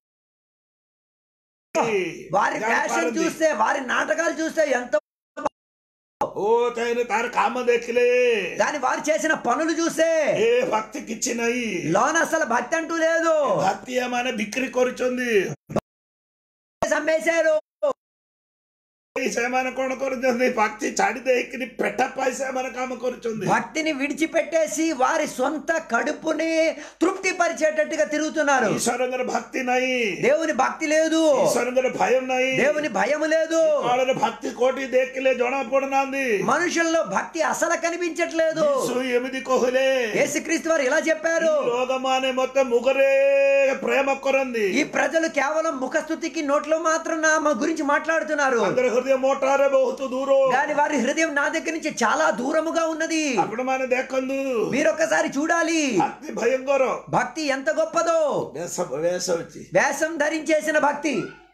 వారి ఫ్యాషన్ చూస్తే వారి నాటకాలు చూస్తే ఎంత ଓ ତାହେଲେ ତାର କାମ ଦେଖିଲେ దాని వారు చేసిన పనులు చూస్తే ଏ ଭକ୍ତି କିଛି ନାହିଁ లోన అసలు భక్తి అంటూ లేదు ଭକ୍ତି ଏମାନେ ବିକ୍ରି କରୁଛନ୍ତି అమ్మేశారు ସେମାନେ କଣ କରୁଛନ୍ତି ଭକ୍ତି ଛାଡି ଦେଇକିରି ପେଟ ପାଇଁ ସେମାନେ କାମ କରୁଛନ୍ତି భక్తిని విడిచిపెట్టేసి వారి సొంత కడుపుని తృప్తి పరిచేటట్టుగా తిరుగుతున్నారు ଈଶ୍ୱରଙ୍କର ଭକ୍ତି ନାହିଁ దేవుని భక్తి లేదు ଈଶ୍ୱରଙ୍କର ଭୟ ନାହିଁ దేవుని భయం లేదు କାଳରେ ଭକ୍ତି କୋଟି ଦେଖିଲେ ଜଣା ପଡୁନାହାନ୍ତି మనుషుల్లో భక్తి అసలు కనిపించట్లేదు ଯୀଶୁ ଏମିତି କହିଲେ యేసుక్రీస్తు వారు ఇలా చెప్పారు ଲୋକମାନେ ମତେ ମୁଖରେ ପ୍ରେମ କରନ୍ତି ఈ ప్రజలు కేవలం ముఖస్థుతికి నోట్లో మాత్రం నా మా గురించి మాట్లాడుతున్నారు ତାଙ୍କର ହୃଦୟ ମୋଟାରେ ବହୁତ ଦୂର కానీ వారి హృదయం నా దగ్గర నుంచి చాలా దూరముగా ఉన్నది ଆପଣ ମାନେ ଦେଖନ୍ତୁ మీరొక్కసారి చూడాలి ଭକ୍ତି ଭୟଙ୍କର భక్తి ఎంత గొప్పదో ବେଶ ବେଶ ଅଛି వేషం ధరించేసిన భక్తి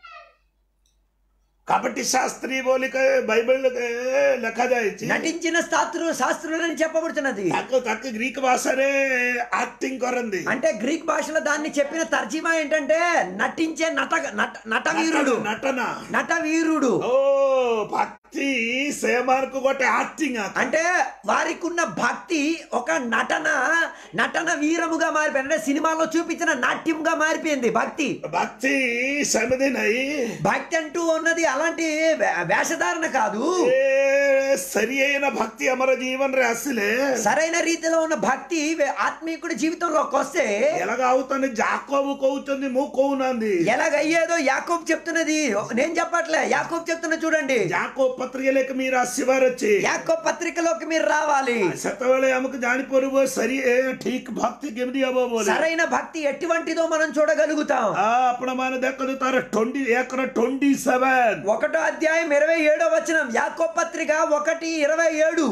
କପଟି ଶାସ୍ତ୍ରୀ ବୋଲି କହେ ବାଇବେଲ ଲେଖାଯାଇଛି నటించిన శాస్త్రు శాస్త్రులని చెప్పబడుతున్నది ତାକୁ ତାକୁ ଗ୍ରୀକ ଭାଷାରେ ଆକ୍ଟିଂ କରନ୍ତି అంటే గ్రీక్ భాషలో దాన్ని చెప్పిన తర్జీమా ఏంటంటే నటించే నట నట నటవీరుడు ନଟନ నటవీరుడు ଓ ଭକ୍ତି ସେମାନଙ୍କୁ ଗୋଟେ ଆକ୍ଟିଂ అంటే వారికి ఉన్న భక్తి ఒక నటన నటన వీరముగా మారిపోయింది అంటే సినిమాలో చూపించిన నాట్యంగా మారిపోయింది భక్తి ଭକ୍ତି ସେମିତି ନାହିଁ భక్తి అంటూ ఉన్నది అలాంటి వే- వేషధారణ కాదు ଏ ସରି అయిన ଭକ୍ତି ଆମର ଜୀବନରେ ଆସିଲେ సరైన రీతిలో ఉన్న భక్తి వే- ఆత్మీకుడి జీవితంలోకి వస్తే ఎలాగ అవుతుంది జాకోబు కହୁଛନ୍ତି ମୁଁ କହୁନାହାନ୍ତି ఎలాగయ్యేదో యాకోబ్ చెప్తున్నది నేను చెప్పట్లే యాకోబ్ చెప్తున్నా చూడండి ଜାକୋବ ପତ୍ରିକାലേക്ക് మీరు ଆସିବାର ଅଛି యాకోబ్ పత్రికలోకి మీరు రావాలి ସେତେବେଳେ ଆମକୁ ଜାଣିପାରିବ ସରି ଏ ଠିକ ଭକ୍ତି କେମିତି ହବ ବୋଲି సరైన భక్తి ఎటువంటిదో మనం చూడగలుగుతాం ఆ ଆପଣ ମାନେ ଦେଖନ୍ତୁ ତାର ଟ୍ୱେଣ୍ଟି ଏକର ଟ୍ୱେଣ୍ଟି ସେଭେନ ఒకటో అధ్యాయం ఇరవై ఏడో వచనం యాకో పత్రిక ఒకటి ఇరవై ఏడు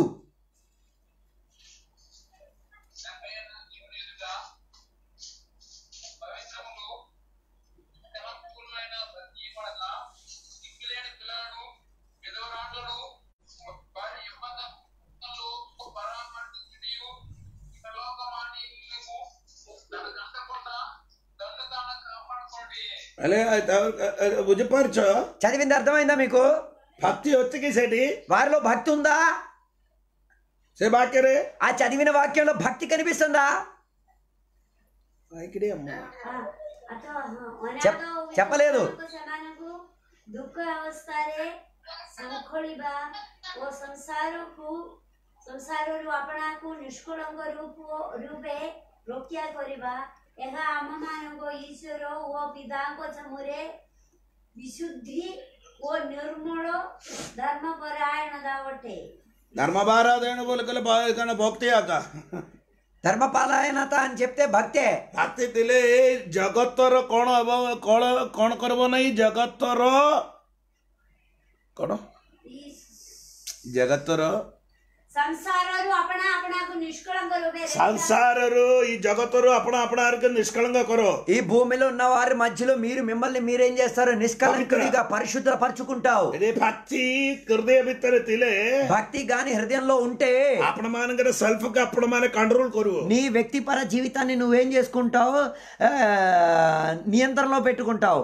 పవిత్రములు జనకులైన ప్రతి పడక దిక్కులేని పిల్లలను విధవరాండ్లను వారి ఇబ్బందులు పరామర్శించు లోకమాని తన కంటకుండా తను తాను కాపాడుకోండి ହେଲେ ବୁଝିପାରୁଛ చదివింది అర్థమైందా మీకు ଭକ୍ତି ଅଛି କି ସେଠି వారిలో భక్తి ఉందా ସେ ବାକ୍ୟରେ ఆ చదివిన వాక్యంలో భక్తి కనిపిస్తుందా ବାଇକରେ అమ్మ చెప్- చెప్పలేదు. ସେମାନଙ୍କୁ ଦୁଃଖ ଅବସ୍ଥାରେ ଶୃଙ୍ଖଳିବା ଓ ସଂସାରକୁ ସଂସାରରୁ ଆପଣାକୁ ନିଷ୍କଳଙ୍କ ରୂପ ରୂପେ ରକ୍ଷା କରିବା ଏହା ଆମମାନଙ୍କ ଈଶ୍ୱର ଓ ପିତାଙ୍କ ସମୁରେ ବିଶୁଦ୍ଧି ଓ ନିର୍ମଳ ଧର୍ମପରାୟଣତା ଅଟେ ధర్మభారాధన ବୋଲି କହିଲେ ଭ- କଣ ଭକ୍ତି ଆକା ధర్మపాలాయనత అని చెప్తే భక్తే ଭକ୍ତି ଥିଲେ ଏ ଜଗତର କଣ ହବ କଣ କଣ କରିବ ନାହିଁ ଜଗତର କଣ ఈ ଜଗତର સંસારରୁ આપણા આપણાକୁ ନିଷ୍କଳଙ୍କ ରୂପେ ଦେଖିବା। సంసారరు ఈ జగత్తరు అపణ అపణారికి నిష్కళంగా కొరో ఈ భూమిలో ఉన్న వారి మధ్యలో మీరు మిమ్మల్ని మీరేం చేస్తారు నిష్కలంకుడిగా పరిశుద్ధపరచుకుంటావు ఇది భక్తి హృదయ భిత్తర తిలే భక్తి గాని హృదయంలో ఉంటే అప్పుడు మనకి సెల్ఫ్ కి అప్పుడు మన కంట్రోల్ కొరు నీ వ్యక్తిపర జీవితాన్ని నువ్వేం చేసుకుంటావు ఆ, నియంత్రణలో పెట్టుకుంటావు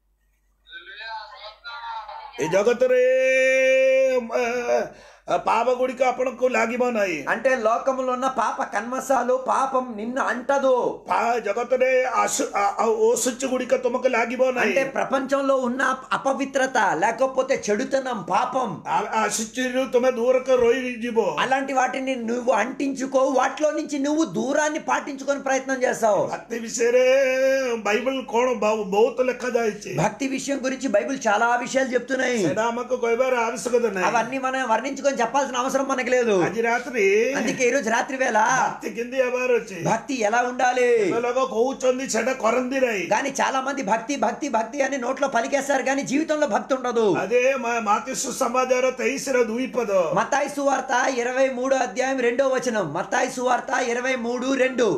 ఈ జగత్తరే పాప గుడికి అప్పటికు లాగిపోనాయి అంటే లోకములో ఉన్న పాప కన్మసాలు పాపం నిన్ను అంటదు పా జగత్తరే అసు ఓసుచ్చు గుడిక తుమకు లాగిపోనాయి అంటే ప్రపంచంలో ఉన్న అపవిత్రత లేకపోతే చెడుతనం పాపం అశుచిరు తుమ దూరక రోయి జీబో అలాంటి వాటిని నువ్వు అంటించుకో వాటిలో నుంచి నువ్వు దూరాన్ని పాటించుకొని ప్రయత్నం చేస్తావు భక్తి విషయరే బైబిల్ కోణ బౌత్ లెక్క దాయిచ్చి భక్తి విషయం గురించి బైబిల్ చాలా విషయాలు చెప్తున్నాయి సెడామకు కొయ్యారు ఆవశ్యకత ఉన్నాయి అవన్నీ మనం వర్ణించుకొని చెప్పాల్సిన అవసరం మనకు లేదు అది రాత్రి అందుకే ఈ రోజు రాత్రి వేళ భక్తి కింది ఎవరు వచ్చి భక్తి ఎలా ఉండాలి ఇలాగ కూర్చొని చెడ కొరందిరాయి కానీ చాలా మంది భక్తి భక్తి భక్తి అని నోట్లో పలికేస్తారు కానీ జీవితంలో భక్తి ఉండదు అదే మా మాతిసు సమాచార తైసిర ద్వీపదో మత్తాయి సువార్త ఇరవై మూడు అధ్యాయం రెండో వచనం మత్తాయి సువార్త ఇరవై మూడు రెండు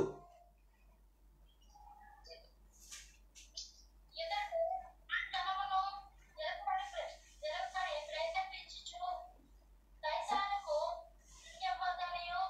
ఇతడు తమను జరపబడి జరపబడి ప్రేరేపించుచు దైసాలకు పుణ్యపదనియు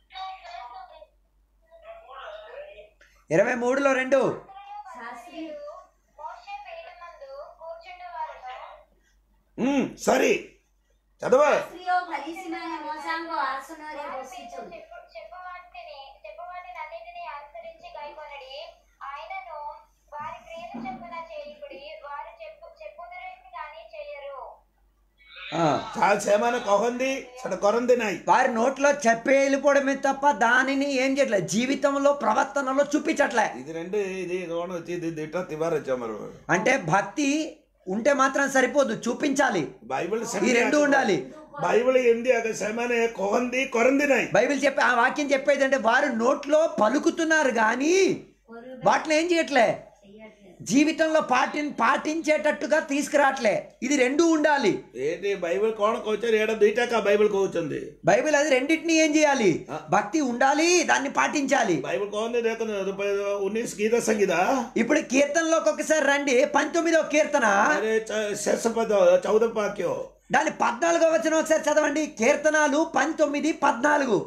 ఇరవై మూడులో రెండు శాస్త్రీయులు మోషే పేరునందు కూర్చుండేవారును ఉమ్, సరే చదవ સ્ત્રીઓ ફરીસીમાં મોસાંગો આસનોરે બસીચુ చెప్పు చెప్పవాటిని చెప్పవాటిని అన్నిటినీ అనుసరించి కైకొనడి ఆయనను వారి క్రియలు చెప్పున చేయకుడి వారు చెప్పు చెప్పుదురేమి కానీ చెయ్యరు ఆ, చాలా సేమన కొహంది చెడ కొరందినాయి వారి నోట్లో చెప్పే వెళ్ళిపోవడమే తప్ప దానిని ఏం చేయట్లే జీవితంలో ప్రవర్తనలో చూపించట్లే ఇది రెండు ఇది కోణ వచ్చి ఇది దిట్ట తివారు వచ్చామరు అంటే భక్తి ఉంటే మాత్రం సరిపోదు చూపించాలి బైబిల్ ఈ రెండు ఉండాలి బైబిల్ ఏంది అక్కడ సేమనే కొహంది కొరందినాయి బైబిల్ చెప్పే ఆ వాక్యం చెప్పేది అంటే వారు నోట్లో పలుకుతున్నారు కానీ వాటిని ఏం చేయట్లే జీవితంలో పాటి పాటించేటట్టుగా తీసుకురావట్లే ఇది రెండు ఉండాలి ఏంటి బైబిల్ కోణ కోచారు ఏడ దుయిటాక బైబిల్ కోచుంది బైబిల్ అది రెండింటిని ఏం చేయాలి భక్తి ఉండాలి దాన్ని పాటించాలి బైబిల్ కోంది లేకుండా ఉన్నీస్ గీత సంగీత ఇప్పుడు కీర్తనలోకి ఒకసారి రండి పంతొమ్మిదో కీర్తన అరే శేషపద చౌద పాక్యో దాని పద్నాలుగో వచ్చిన ఒకసారి చదవండి కీర్తనాలు పంతొమ్మిది పద్నాలుగు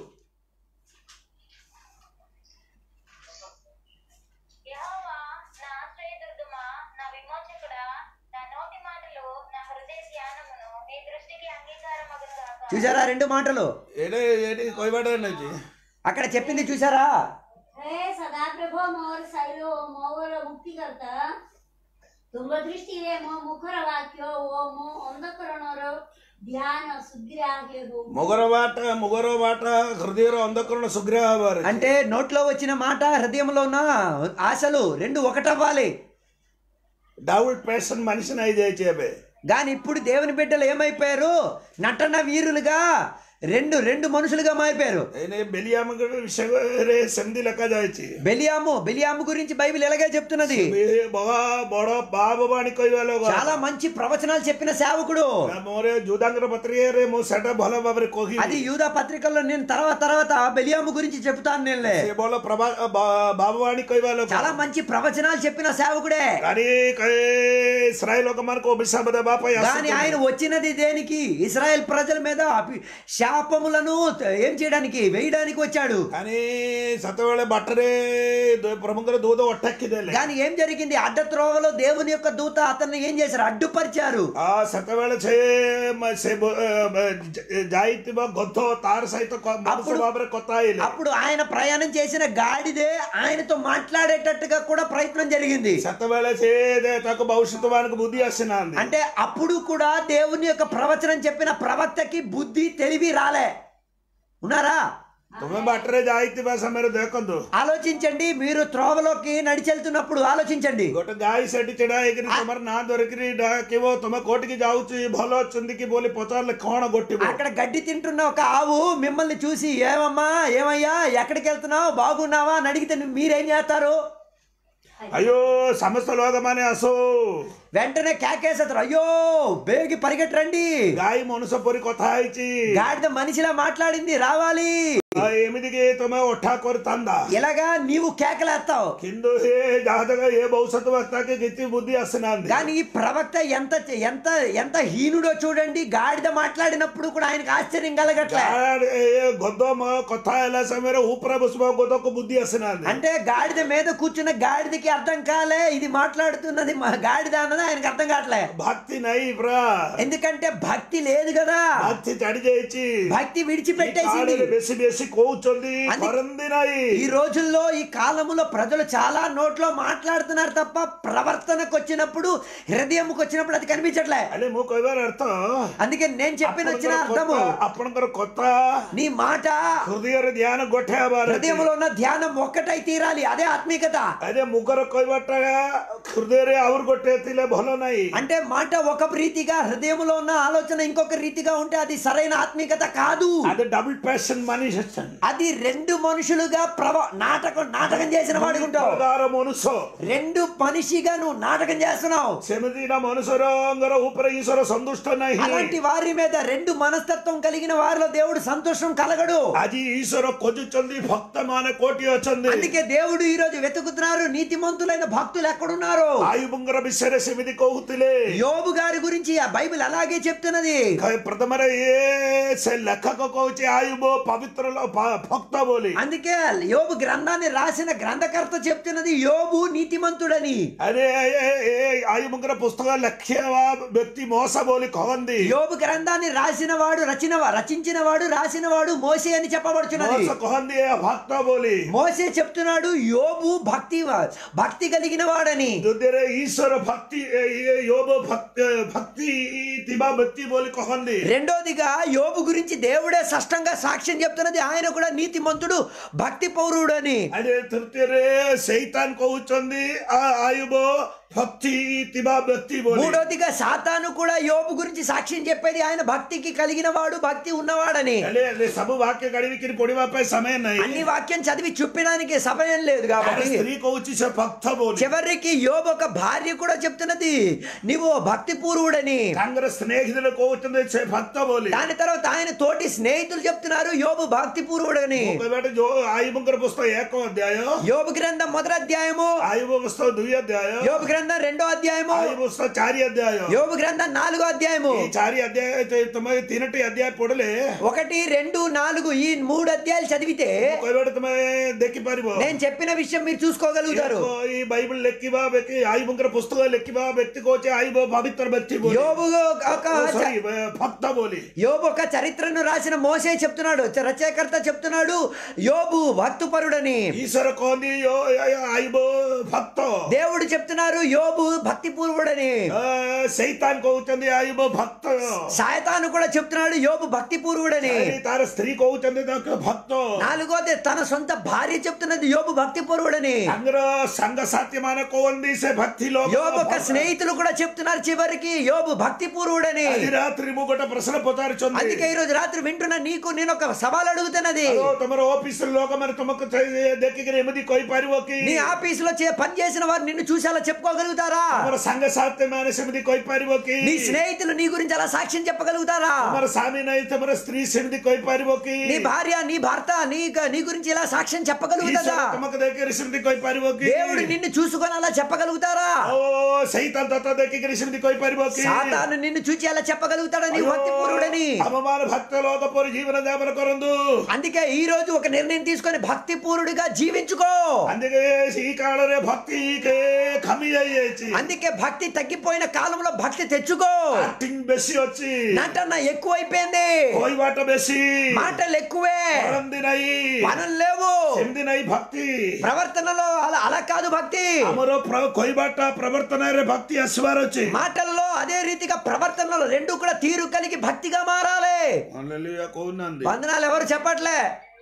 యెహోవా నా ఆశ్రయదుర్గమా నా విమోచకుడా నా నోటి మాటలు నా హృదయ ధ్యానమును నీ దృష్టికి అంగీకారమగును గాక చూసారా రెండు మాటలు ఏడే ఏంటి కొయ్యబడ్డాడు అక్కడ చెప్పింది చూసారా હે સદાપ્રભો મોર સૈલો મોર મુક્તિ કરતા ତୁମ ଦୃଷ୍ଟିରେ ମୋ ମୁଖର ବାକ୍ୟ ଓ ମୋ ଅନ୍ଧକରଣର ଧ୍ୟାନ ସୁଗ୍ରାହ୍ୟ ହଉ మొగర బాట ముగర బాట హృదయ అంధకరణ సుగ్రహ అంటే నోట్లో వచ్చిన మాట హృదయంలో ఉన్న ఆశలు రెండు ఒకటవ్వాలి డబుల్ పేషన్ మనిషిని ఐదు చేయబే కానీ ఇప్పుడు దేవుని బిడ్డలు ఏమైపోయారు నటన వీరులుగా రెండు రెండు మనుషులుగా మారిపోయారు ఏనే బెలియామ విషయ రే సంధి లెక్క జాయిచి బెలియాము బెలియాము గురించి బైబిల్ ఎలాగే చెప్తున్నది బగా బడ బాబాని କହିବାଲୋ చాలా మంచి ప్రవచనాలు చెప్పిన సేవకుడు ମୋର ଯୁଦାଙ୍ଗର ପତ୍ରିକାରେ ମୁଁ ସେଟା ଭଲ ଭାବରେ అది କହିବି యూదా పత్రికల్లో నేను తర్వాత తర్వాత బెలియాము గురించి చెప్తాను నేనులే ସେ ଭଲ ପ୍ରଭା ବା- ବାବାବାଣୀ କହିବା ଲୋକ చాలా మంచి ప్రవచనాలు చెప్పిన సేవకుడే ଗାଡି ଇସ୍ରାଏଲ ଲୋକମାନଙ୍କୁ ଅଭିଶାପ ଦେବା ପାଇଁ కానీ ଆସୁଛନ୍ତି। ఆయన వచ్చినది దేనికి ఇస్రాయెల్ ప్రజల మీద అపి- శాపములను ఏం చేయడానికి వేయడానికి వచ్చాడు కానీ ସେତେବେଳେ ବାଟରେ ଦ- ପ୍ରଭୁଙ୍କର ଦୂତ ଅଟକି ଦେଲେ కానీ ఏం జరిగింది అడ్డ త్రోవలో దేవుని యొక్క దూత అతన్ని ఏం చేశారు అడ్డుపరిచారు ఆ ସେତେବେଳେ ସେ ମ- ସେ ବ- ଅ, ଯାଇଥିବା ଗଧ ତାର ସହିତ କ- ମନୁଷ୍ୟ అప్పుడు- ଭାବରେ କଥା ହେଇଲେ అప్పుడు ఆయన ప్రయాణం చేసిన గాడిదే ఆయనతో మాట్లాడేటట్టుగా కూడా ప్రయత్నం జరిగింది ସେତେବେଳେ ସେ ଦେ- ତାକୁ ଭବିଷ୍ୟତ ମାନଙ୍କୁ ବୁଦ୍ଧି ଆସିନାହାନ୍ତି అంటే అప్పుడు కూడా దేవుని యొక్క ప్రవచనం చెప్పిన ప్రవక్తకి బుద్ధి తెలివి రాలే ఉన్నారా ତୁମେ ବାଟରେ ଯାଇଥିବା ସମୟରେ ଦେଖନ୍ତୁ ఆలోచించండి మీరు త్రోవలోకి నడిచెళ్తున్నప్పుడు ఆలోచించండి ଗୋଟେ ଗାଈ ସେଠି ଛିଡା ହେଇକିରି ତମର ନାଁ ଧରିକିରି ଡାକିବ ତମେ କୋଉଠିକି ଯାଉଛି ଭଲ ଅଛନ୍ତି କି ବୋଲି ପଚାରିଲେ କଣ ଗୋଟିବ అక్కడ గడ్డి తింటున్న ఒక ఆవు మిమ్మల్ని చూసి ఏమమ్మా ఏమయ్యా ఎక్కడికి వెళ్తున్నావు బాగున్నావా అని అడిగితే మీరేం చేస్తారు అయ్యో ସମସ୍ତ ଲୋକମାନେ ଆସ వెంటనే కేకేసేస్తారు అయ్యో బేగి పరిగెట్టరండి ଗାଈ ମଣିଷ ପରି କଥା ହେଇଛି గాడిద మనిషిలా మాట్లాడింది రావాలి ଆଉ ଏମିତିକି ତମେ ଅଠା କରିଥାନ୍ତା ఇలాగా నీవు కేకలేస్తావు କିନ୍ତୁ ଏ ଯାହା ଜାଗା ଏ ଭବିଷ୍ୟତ ବକ୍ତାకి କିଛି ବୁଦ୍ଧି ଆସିନାହାନ୍ତି కానీ ఈ ప్రవక్త ఎంత ఎంత ఎంత హీనుడో చూడండి గాడిద మాట్లాడినప్పుడు కూడా ఆయనకు ఆశ్చర్యం కలగట్లే ଗାଡ- ଏ ଗଦ ମ- କଥା ହେଲା ସମୟରେ ଉପରେ ବସିବା ଗଦକୁ ବୁଦ୍ଧି ଆସିନାହାନ୍ତି అంటే గాడిద మీద కూర్చున్న గాడిదకి అర్థం కాలే ఇది మాట్లాడుతున్నది మా గాడిద అన్నది ఆయనకు అర్థం కావట్లే భక్తి నై ప్రా ఎందుకంటే భక్తి లేదు కదా భక్తి చడి చేయించి భక్తి విడిచిపెట్టేసింది బెసి బెసి కହୁଛନ୍ତି అంది- କରନ୍ତି ନାହିଁ ఈ రోజుల్లో ఈ కాలములో ప్రజలు చాలా నోట్లో మాట్లాడుతున్నారు తప్ప ప్రవర్తనకు వచ్చినప్పుడు హృదయంకి వచ్చినప్పుడు అది కనిపించట్లే ହେଲେ ମୁଁ କହିବାର ଅର୍ଥ అందుకే నేను చెప్పిన వచ్చిన ଆପଣଙ୍କର అర్థము କଥା- ଆପଣଙ୍କର କଥା నీ మాట ହୃଦୟରେ ଧ୍ୟାନ ଗୋଟେ ହେବାର ଅଛି। హృదయంలో ఉన్న ధ్యానం ఒక్కటై తీరాలి అదే ఆత్మీకత అదే ముగ్గురు କହିବାଟା ହୃଦୟରେ ଆହୁରି ଗୋଟେ ଥିଲେ ଭଲ ନାହିଁ అంటే మాట ఒక రీతిగా హృదయంలో ఉన్న ఆలోచన ఇంకొక రీతిగా ఉంటే అది సరైన ఆత్మీకత కాదు అది డబుల్ ప్యాషన్ మనిషి అది రెండు మనుషులుగా ప్రవ నాటకం నాటకం చేసిన వాడుకుంటావు ପ୍ରକାର ମନୁଷ୍ୟ రెండు మనిషిగా నువ్వు నాటకం చేస్తున్నావు ସେମିତି ନା ମନୁଷ୍ୟରଙ୍କର ଉପରେ ଈଶ୍ୱର ସନ୍ତୁଷ୍ଟ ନାହିଁ అలాంటి వారి మీద రెండు మనస్తత్వం కలిగిన వారిలో దేవుడు సంతోషం కలగడు ଆଜି ଈଶ୍ୱର ଖୋଜୁଛନ୍ତି ଭକ୍ତ ମାନେ କୋଟି ଅଛନ୍ତି అందుకే దేవుడు ఈ రోజు వెతుకుతున్నారు నీతిమంతులైన భక్తులు ఎక్కడున్నారు ଆୟୁବଙ୍କର ବିଷୟରେ ସେମିତି କହୁଥିଲେ యోబు గారి గురించి ఆ బైబిల్ అలాగే చెప్తున్నది ପ୍ରଥମରେ ଇଏ ସେ ଲେଖକ କହୁଛି ଆୟୁବ ପବିତ୍ର ଲ- ଭ- ଭକ୍ତ ବୋଲି అందుకే యోబు గ్రంథాన్ని రాసిన గ్రంథకర్త చెప్తున్నది యోబు నీతిమంతుడని ଆରେ ଏ- ଏ- ଏ ଆୟୁବଙ୍କର ପୁସ୍ତକ ଲେଖିବା ବ୍ୟକ୍ତି ମହସ ବୋଲି କହନ୍ତି యోబు గ్రంథాన్ని రాసిన వాడు రచిన రచించిన వాడు రాసిన వాడు మోసే అని చెప్పబడుచున్నది ମହସ କହନ୍ତି ଏ ଭକ୍ତ ବୋଲି మోసే చెప్తున్నాడు యోబు భక్తి భక్తి కలిగిన వాడని ଦ୍ୱିତୀୟରେ ଈଶ୍ୱର ଭକ୍ତି ଏ- ଏ యోବ ଭକ୍ତି ଭକ୍ତି ଥିବା ବ୍ୟକ୍ତି ବୋଲି କହନ୍ତି రెండోదిగా యోబు గురించి దేవుడే స్పష్టంగా సాక్ష్యం చెప్తున్నది ఆయన కూడా నీతిమంతుడు భక్తి పౌరుడు అని ଆରେ ତୃତୀୟରେ ସେଇତାନ କହୁଛନ୍ତି ଆ- ଆୟୁବ ଭକ୍ତି ଥିବା ବ୍ୟକ୍ତି ବୋଲି మూడోదిగా సాతాను కూడా యోబు గురించి సాక్ష్యం చెప్పేది ఆయన భక్తికి కలిగిన వాడు భక్తి ఉన్నవాడని ହେଲେ ହେଲେ ସବୁ ବାକ୍ୟ କାଢ଼ିକିରି ପଢିବା ପାଇଁ ସମୟ ନାହିଁ అన్ని వాక్యం చదివి చూపించడానికి సమయం లేదు ଆରେ కాబట్టి ସ୍ତ୍ରୀ କହୁଛି ସେ ଭକ୍ତ ବୋଲି చివరికి యోబు ఒక భార్య కూడా చెప్తున్నది నీవు భక్తి పూర్వుడని ତାଙ୍କର ସ୍ନେహితులు କହୁଛନ୍ତି ସେ ଭକ୍ତ ବୋଲି దాని తర్వాత ఆయన తోటి స్నేహితులు చెప్తున్నారు యోబు భక్తి పూర్వుడని ମୁଁ କହିବାଟା ଯୋଉ ଆୟୁବଙ୍କର ପୁସ୍ତକ ଏକ ଅଧ୍ୟାୟ యోబు గ్రంథం మొదటి అధ్యాయము ଆୟୁବ ପୁସ୍ତକ ଦୁଇ ଅଧ୍ୟାୟ యోబు గ్రంథం రెండో అధ్యాయము ଆୟୁବ ପୁସ୍ତକ ଚାରି ଅଧ୍ୟାୟ యోబు గ్రంథం నాలుగో అధ్యాయము ఈ చారి అధ్యాయ ତମେ ତିନୋଟି ଅଧ୍ୟାୟ ପଢିଲେ ఒకటి రెండు నాలుగు ఈ మూడు అధ్యాయాలు చదివితే କହିବାଟା ତମେ ଦେଖିପାରିବ నేను చెప్పిన విషయం మీరు చూసుకోగలుగుతారు ఈ బైబిల్ లెక్కిବା ବ୍ୟକ୍ତି ଆୟୁବଙ୍କର ପୁସ୍ତକ ଲେଖିବା ବ୍ୟକ୍ତି କହୁଛି ଆୟୁବ ପବିତ୍ର ବ୍ୟକ୍ତି ବୋଲି యోబు ఒక ସରି ଭକ୍ତ ବୋଲି యోబు ఒక చరిత్రను రాసిన మోసే చెప్తున్నాడు చ- రచయికర్త చెప్తున్నాడు యోబు భక్తుపరుడని ଈଶ୍ୱର କହନ୍ତି "ୟୋ- ଆୟୁବ ଭକ୍ତ దేవుడు చెప్తున్నారు యోబు భక్తి పూర్వుడని ଆ, ସେଇତାନ କହୁଛନ୍ତି ଆୟୁବ ଭକ୍ତ సాయతాను కూడా చెప్తున్నాడు యోబు భక్తి పూర్వుడని ଆରେ ତାର ସ୍ତ୍ରୀ କହୁଛନ୍ତି ତାଙ୍କ ଭକ୍ତ నాలుగోది తన సొంత భార్య చెప్తున్నది యోబు భక్తి పూర్వుడని ତାଙ୍କର ସାଙ୍ଗସାଥି ମାନେ କହନ୍ତି ସେ ଭକ୍ତି ଲୋକ యోబు ఒక స్నేహితులు కూడా చెప్తున్నారు చివరికి యోబు భక్తి పూర్వుడని ଆଜି ରାତ୍ରି ମୁଁ ଗୋଟେ ପ୍ରଶ୍ନ ପଚାରୁଛନ୍ତି అందుకే ఈ రోజు రాత్రి వింటున్న నీకు నేను ఒక సవాల్ అడుగుతున్నది ଆଉ ତମର ଅଫିସ ଲୋକମାନେ ତମକୁ ସେ- ଦେଖିକିରି ଏମିତି କହିପାରିବ କି నీ ఆఫీస్ లో చే- పని చేసిన వారు నిన్ను చూసి అలా చెప్పుకోగలుగుతారా ତମର ସାଙ୍ଗସାଥି ମାନେ ସେମିତି କହିପାରିବ କି నీ స్నేహితులు నీ గురించి అలా సాక్ష్యం చెప్పగలుగుతారా ତମର ସ୍ୱାମୀ ନାହିଁ ତମର ସ୍ତ୍ରୀ ସେମିତି କହିପାରିବ କି నీ భార్య నీ భర్త నీ నీ గురించి ఇలా సాక్ష్యం చెప్పగలుగుతుందా ଈଶ୍ୱର ତମକୁ ଦେଖିକିରି ସେମିତି କହିପାରିବ କି దేవుడు నిన్ను చూసుకొని అలా చెప్పగలుగుతారా ଓ ସେଇ ତନ୍ତ ଦେଖିକିରି ସେମିତି କହିପାରିବ କି సాతాను నిన్ను చూచి అలా చెప్పగలుగుతాడా నీ భక్తి పూర్వుడని ଆମମାନ ଭକ୍ତ ଲୋକ ପରି ଜୀବନ ଯାପନ କରନ୍ତୁ అందుకే ఈ రోజు ఒక నిర్ణయం తీసుకొని భక్తి పూర్వుడిగా జీవించుకో అందుకే ఈ కాଳରେ ଭକ୍ତି କେ- କମି ଯାଇଯାଇଛି అందుకే భక్తి తగ్గిపోయిన కాలంలో భక్తి తెచ్చుకో ଆକ୍ଟିଂ ବେଶୀ ଅଛି నటన ఎక్కువైపోయింది କହିବାଟ ବେଶୀ మాటలు ఎక్కువే କରନ୍ତି ନାହିଁ పనులు లేవు ସେମିତି ନାହିଁ ଭକ୍ତି ప్రవర్తనలో అలా అలా కాదు భక్తి ଆମର ପ୍ର- କହିବାଟ ପ୍ରବର୍ତ୍ତନରେ ଭକ୍ତି ଆସିବାର ଅଛି మాటల్లో అదే రీతిగా ప్రవర్తనలో రెండు కూడా తీరు కలిగి భక్తిగా మారాలి హల్లెలూయా କହୁନାହାନ୍ତି వందనాలు ఎవరు చెప్పట్లే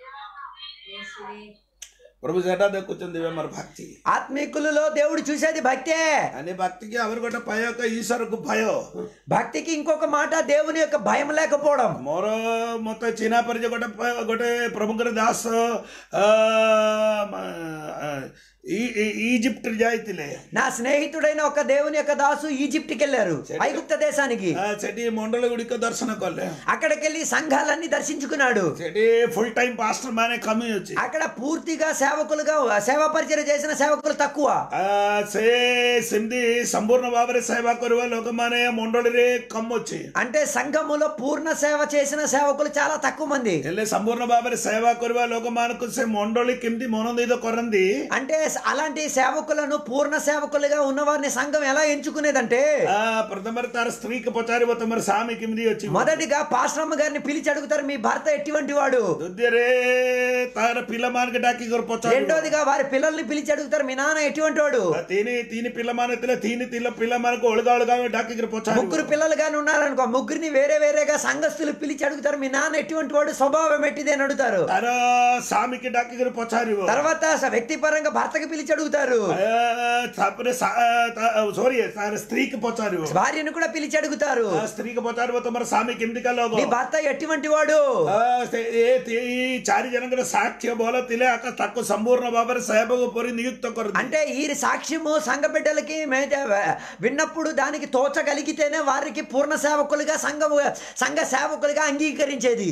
ପ୍ରଭୁ ସେଟା ଦେଖୁଛନ୍ତି ଆମର ଭକ୍ତି ఆత్మీకులలో దేవుడు చూసేది భక్తే అనే భక్తికి ଆମର ଗୋଟେ ପାୟ ଏକ ଈଶ୍ୱରକୁ ଭୟ భక్తికి ఇంకొక మాట దేవుని యొక్క భయం లేకపోవడం ମୋର ମତେ ଚିହ୍ନା ପରିଚୟ ଗୋଟେ ଗୋଟେ ପ୍ରଭୁଙ୍କର ଦାସ ଆ, ଆ, ಈ ಈ- ಈಜಿಪ್ಟ್ ಜಾಯ್ತಿಲೆ నా స్నేహితుడైన ఒక దేవుని యొక్క దాసు ఈజిప్ట్కి వెళ్ళారు ఐగుప్త దేశానికి ಆ, ಸೆಟಿ ಮೊಂಡಲ ಗುಡಿಕ ದರ್ಶನ ಕೊಲ್ಲೆ అక్కడికి వెళ్ళి సంఘాలన్నీ దర్శించుకున్నాడు ସେଠି ଫୁଲ ଟାଇମ ପାଷ୍ଟର ମାନେ କମି ଅଛି అక్కడ పూర్తిగా సేవకులుగా సేవా పరిచయం చేసిన సేవకులు తక్కువ ଆ, ସେ ସେମିତି ସମ୍ପୂର୍ଣ୍ଣ ଭାବରେ ସେବା କରିବା ଲୋକମାନେ ମଣ୍ଡଳୀରେ କମ ଅଛି అంటే సంఘములో పూర్ణ సేవ చేసిన సేవకులు చాలా తక్కువ మంది ହେଲେ ସମ୍ପୂର୍ଣ୍ଣ ଭାବରେ ସେବା କରିବା ଲୋକମାନଙ୍କୁ ସେ ମଣ୍ଡଳୀ କେମିତି ମନୋନୀତ କରନ୍ତି అంటే అలాంటి సేవకులను పూర్ణ సేవకులుగా ఉన్నవారిని సంఘం ఎలా ఎంచుకునేదంటే ఆ, ప్రథమରେ ତାର ସ୍ତ୍ରୀకి ପଚାରିବ ତମର ସ୍ୱାମୀ କେମିତି ଅଛି మొదటిగా పాశ్రమ గారిని పిలిచి అడుగుతారు మీ భర్త ఎటువంటి వాడు ଦ୍ୱିତୀୟରେ ତାର ପିଲାମାନଙ୍କୁ ଡାକିକରି ପଚାରିବ రెండోదిగా వారి పిల్లల్ని పిలిచి అడుగుతారు మీ నాన్న ఎటువంటి వాడు ତିନି ତିନି ପିଲାମାନେ ଥିଲେ ତିନି ତିନି ପିଲାମାନଙ୍କୁ ଅଲଗା ଅଲଗା ଡାକିକରି ପଚାରିବ ముగ్గురు పిల్లలు గాని ఉన్నారనుకో ముగ్గురిని వేరే వేరేగా సంఘస్థులు పిలిచి అడుగుతారు మీ నాన్న ఎటువంటి వాడు స్వభావం ఎట్టిది అని అడుగుతారు ତାର ସ୍ୱାମୀକି ଡାକିକରି ପଚାରିବ తర్వాత స- వ్యక్తిపరంగా భర్తకి పిలిచి అడుగుతారు ఆ, ତାପରେ ସରି ତାର ସ୍ତ୍ରୀକି ପଚାରିବ భార్యను కూడా పిలిచి అడుగుతారు ఆ ସ୍ତ୍ରୀକି ପଚାରିବ ତମର ସ୍ୱାମୀ କେମିତିକା ଲୋକ మీ భర్త ఎటువంటి వాడు ఆ, ସେ- ଏ ଏଇ ଚାରି ଜଣଙ୍କର ସାକ୍ଷ୍ୟ ଭଲ ଥିଲେ ଆକା ତାକୁ ସମ୍ପୂର୍ଣ୍ଣ ଭାବରେ ସେବକ ପରି ନିଯୁକ୍ତ କରିଥିଲେ అంటే ఈ సాక్ష్యము సంఘ బిడ్డలకి మే- విన్నప్పుడు దానికి తోచగలిగితేనే వారికి పూర్ణ సేవకులుగా సంఘము సంఘ సేవకులుగా అంగీకరించేది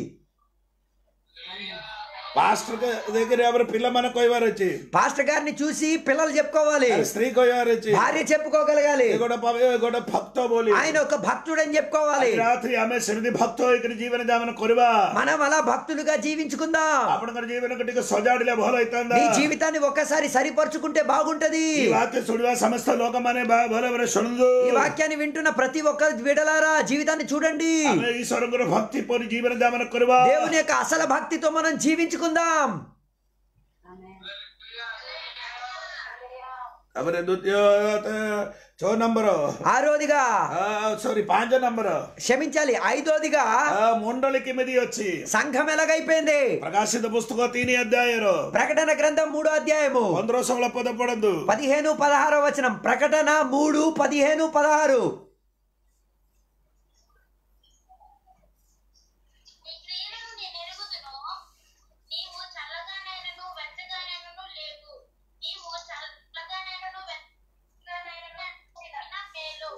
ପାଷ୍ଟର దగ్గర ఎవరు పిల్లମାନେ କହିବାର ଅଛି పాస్టర్ గారిని చూసి పిల్లలు చెప్పుకోవాలి ତାର ସ୍ତ୍ରୀ କହିବାର ଅଛି భార్య చెప్పుకోగలగాలి ଏ ଗୋଟେ ପା- ଏ ଗୋଟେ ଭକ୍ତ ବୋଲି ఆయన ఒక భక్తుడని చెప్పుకోవాలి ଆଜି ରାତ୍ରି ଆମେ ସେମିତି ଭକ୍ତ ହୋଇକରି ଜୀବନ ଯାପନ କରିବା మనం అలా భక్తులుగా జీవించుకుందాం ଆପଣଙ୍କର ଜୀବନକୁ ଟିକେ ସଜାଡ଼ିଲେ ଭଲ ହେଇଥାନ୍ତା నీ జీవితాన్ని ఒక్కసారి సరిపరుచుకుంటే బాగుంటది ఈ వాక్య ଶୁଣିବା ସମସ୍ତ ଲୋକମାନେ ବା- ଭଲ ଭାବରେ ଶୁଣନ୍ତୁ ఈ వాక్యాన్ని వింటున్న ప్రతి ఒక్క విడలారా జీవితాన్ని చూడండి ଆମେ ଈଶ୍ୱରଙ୍କର ଭକ୍ତି ପରି ଜୀବନ ଯାପନ କରିବା దేవుని యొక్క అసలు భక్తితో మనం జీవించుకుందాం ତାପରେ ଦ୍ୱିତୀୟ ଛଅ ନମ୍ବର ఆరోదిగా ସରି ପାଞ୍ଚ ନମ୍ବର క్షమించాలి ఐదోదిగా ఆ, ମଣ୍ଡଳୀ କେମିତି ଅଛି సంఘం ఎలాగైపోయింది ప్రకాశిత పుస్తక ତିନି అధ్యాୟର ప్రకటన గ్రంథం మూడో అధ్యాయము ପନ୍ଦର ଷୋହଳ పଦ పడନ୍ତୁ పదిహేను పదహారో వచనం ప్రకటన మూడు పదిహేను పదహారు నీ క్రియలను నేను ఎరుగుదును నీవు చల్లగానైనను వెచ్చగానైనను లేవు నీవు చల్లగానైనను వెచ్చగానైనను తిన్న మేలు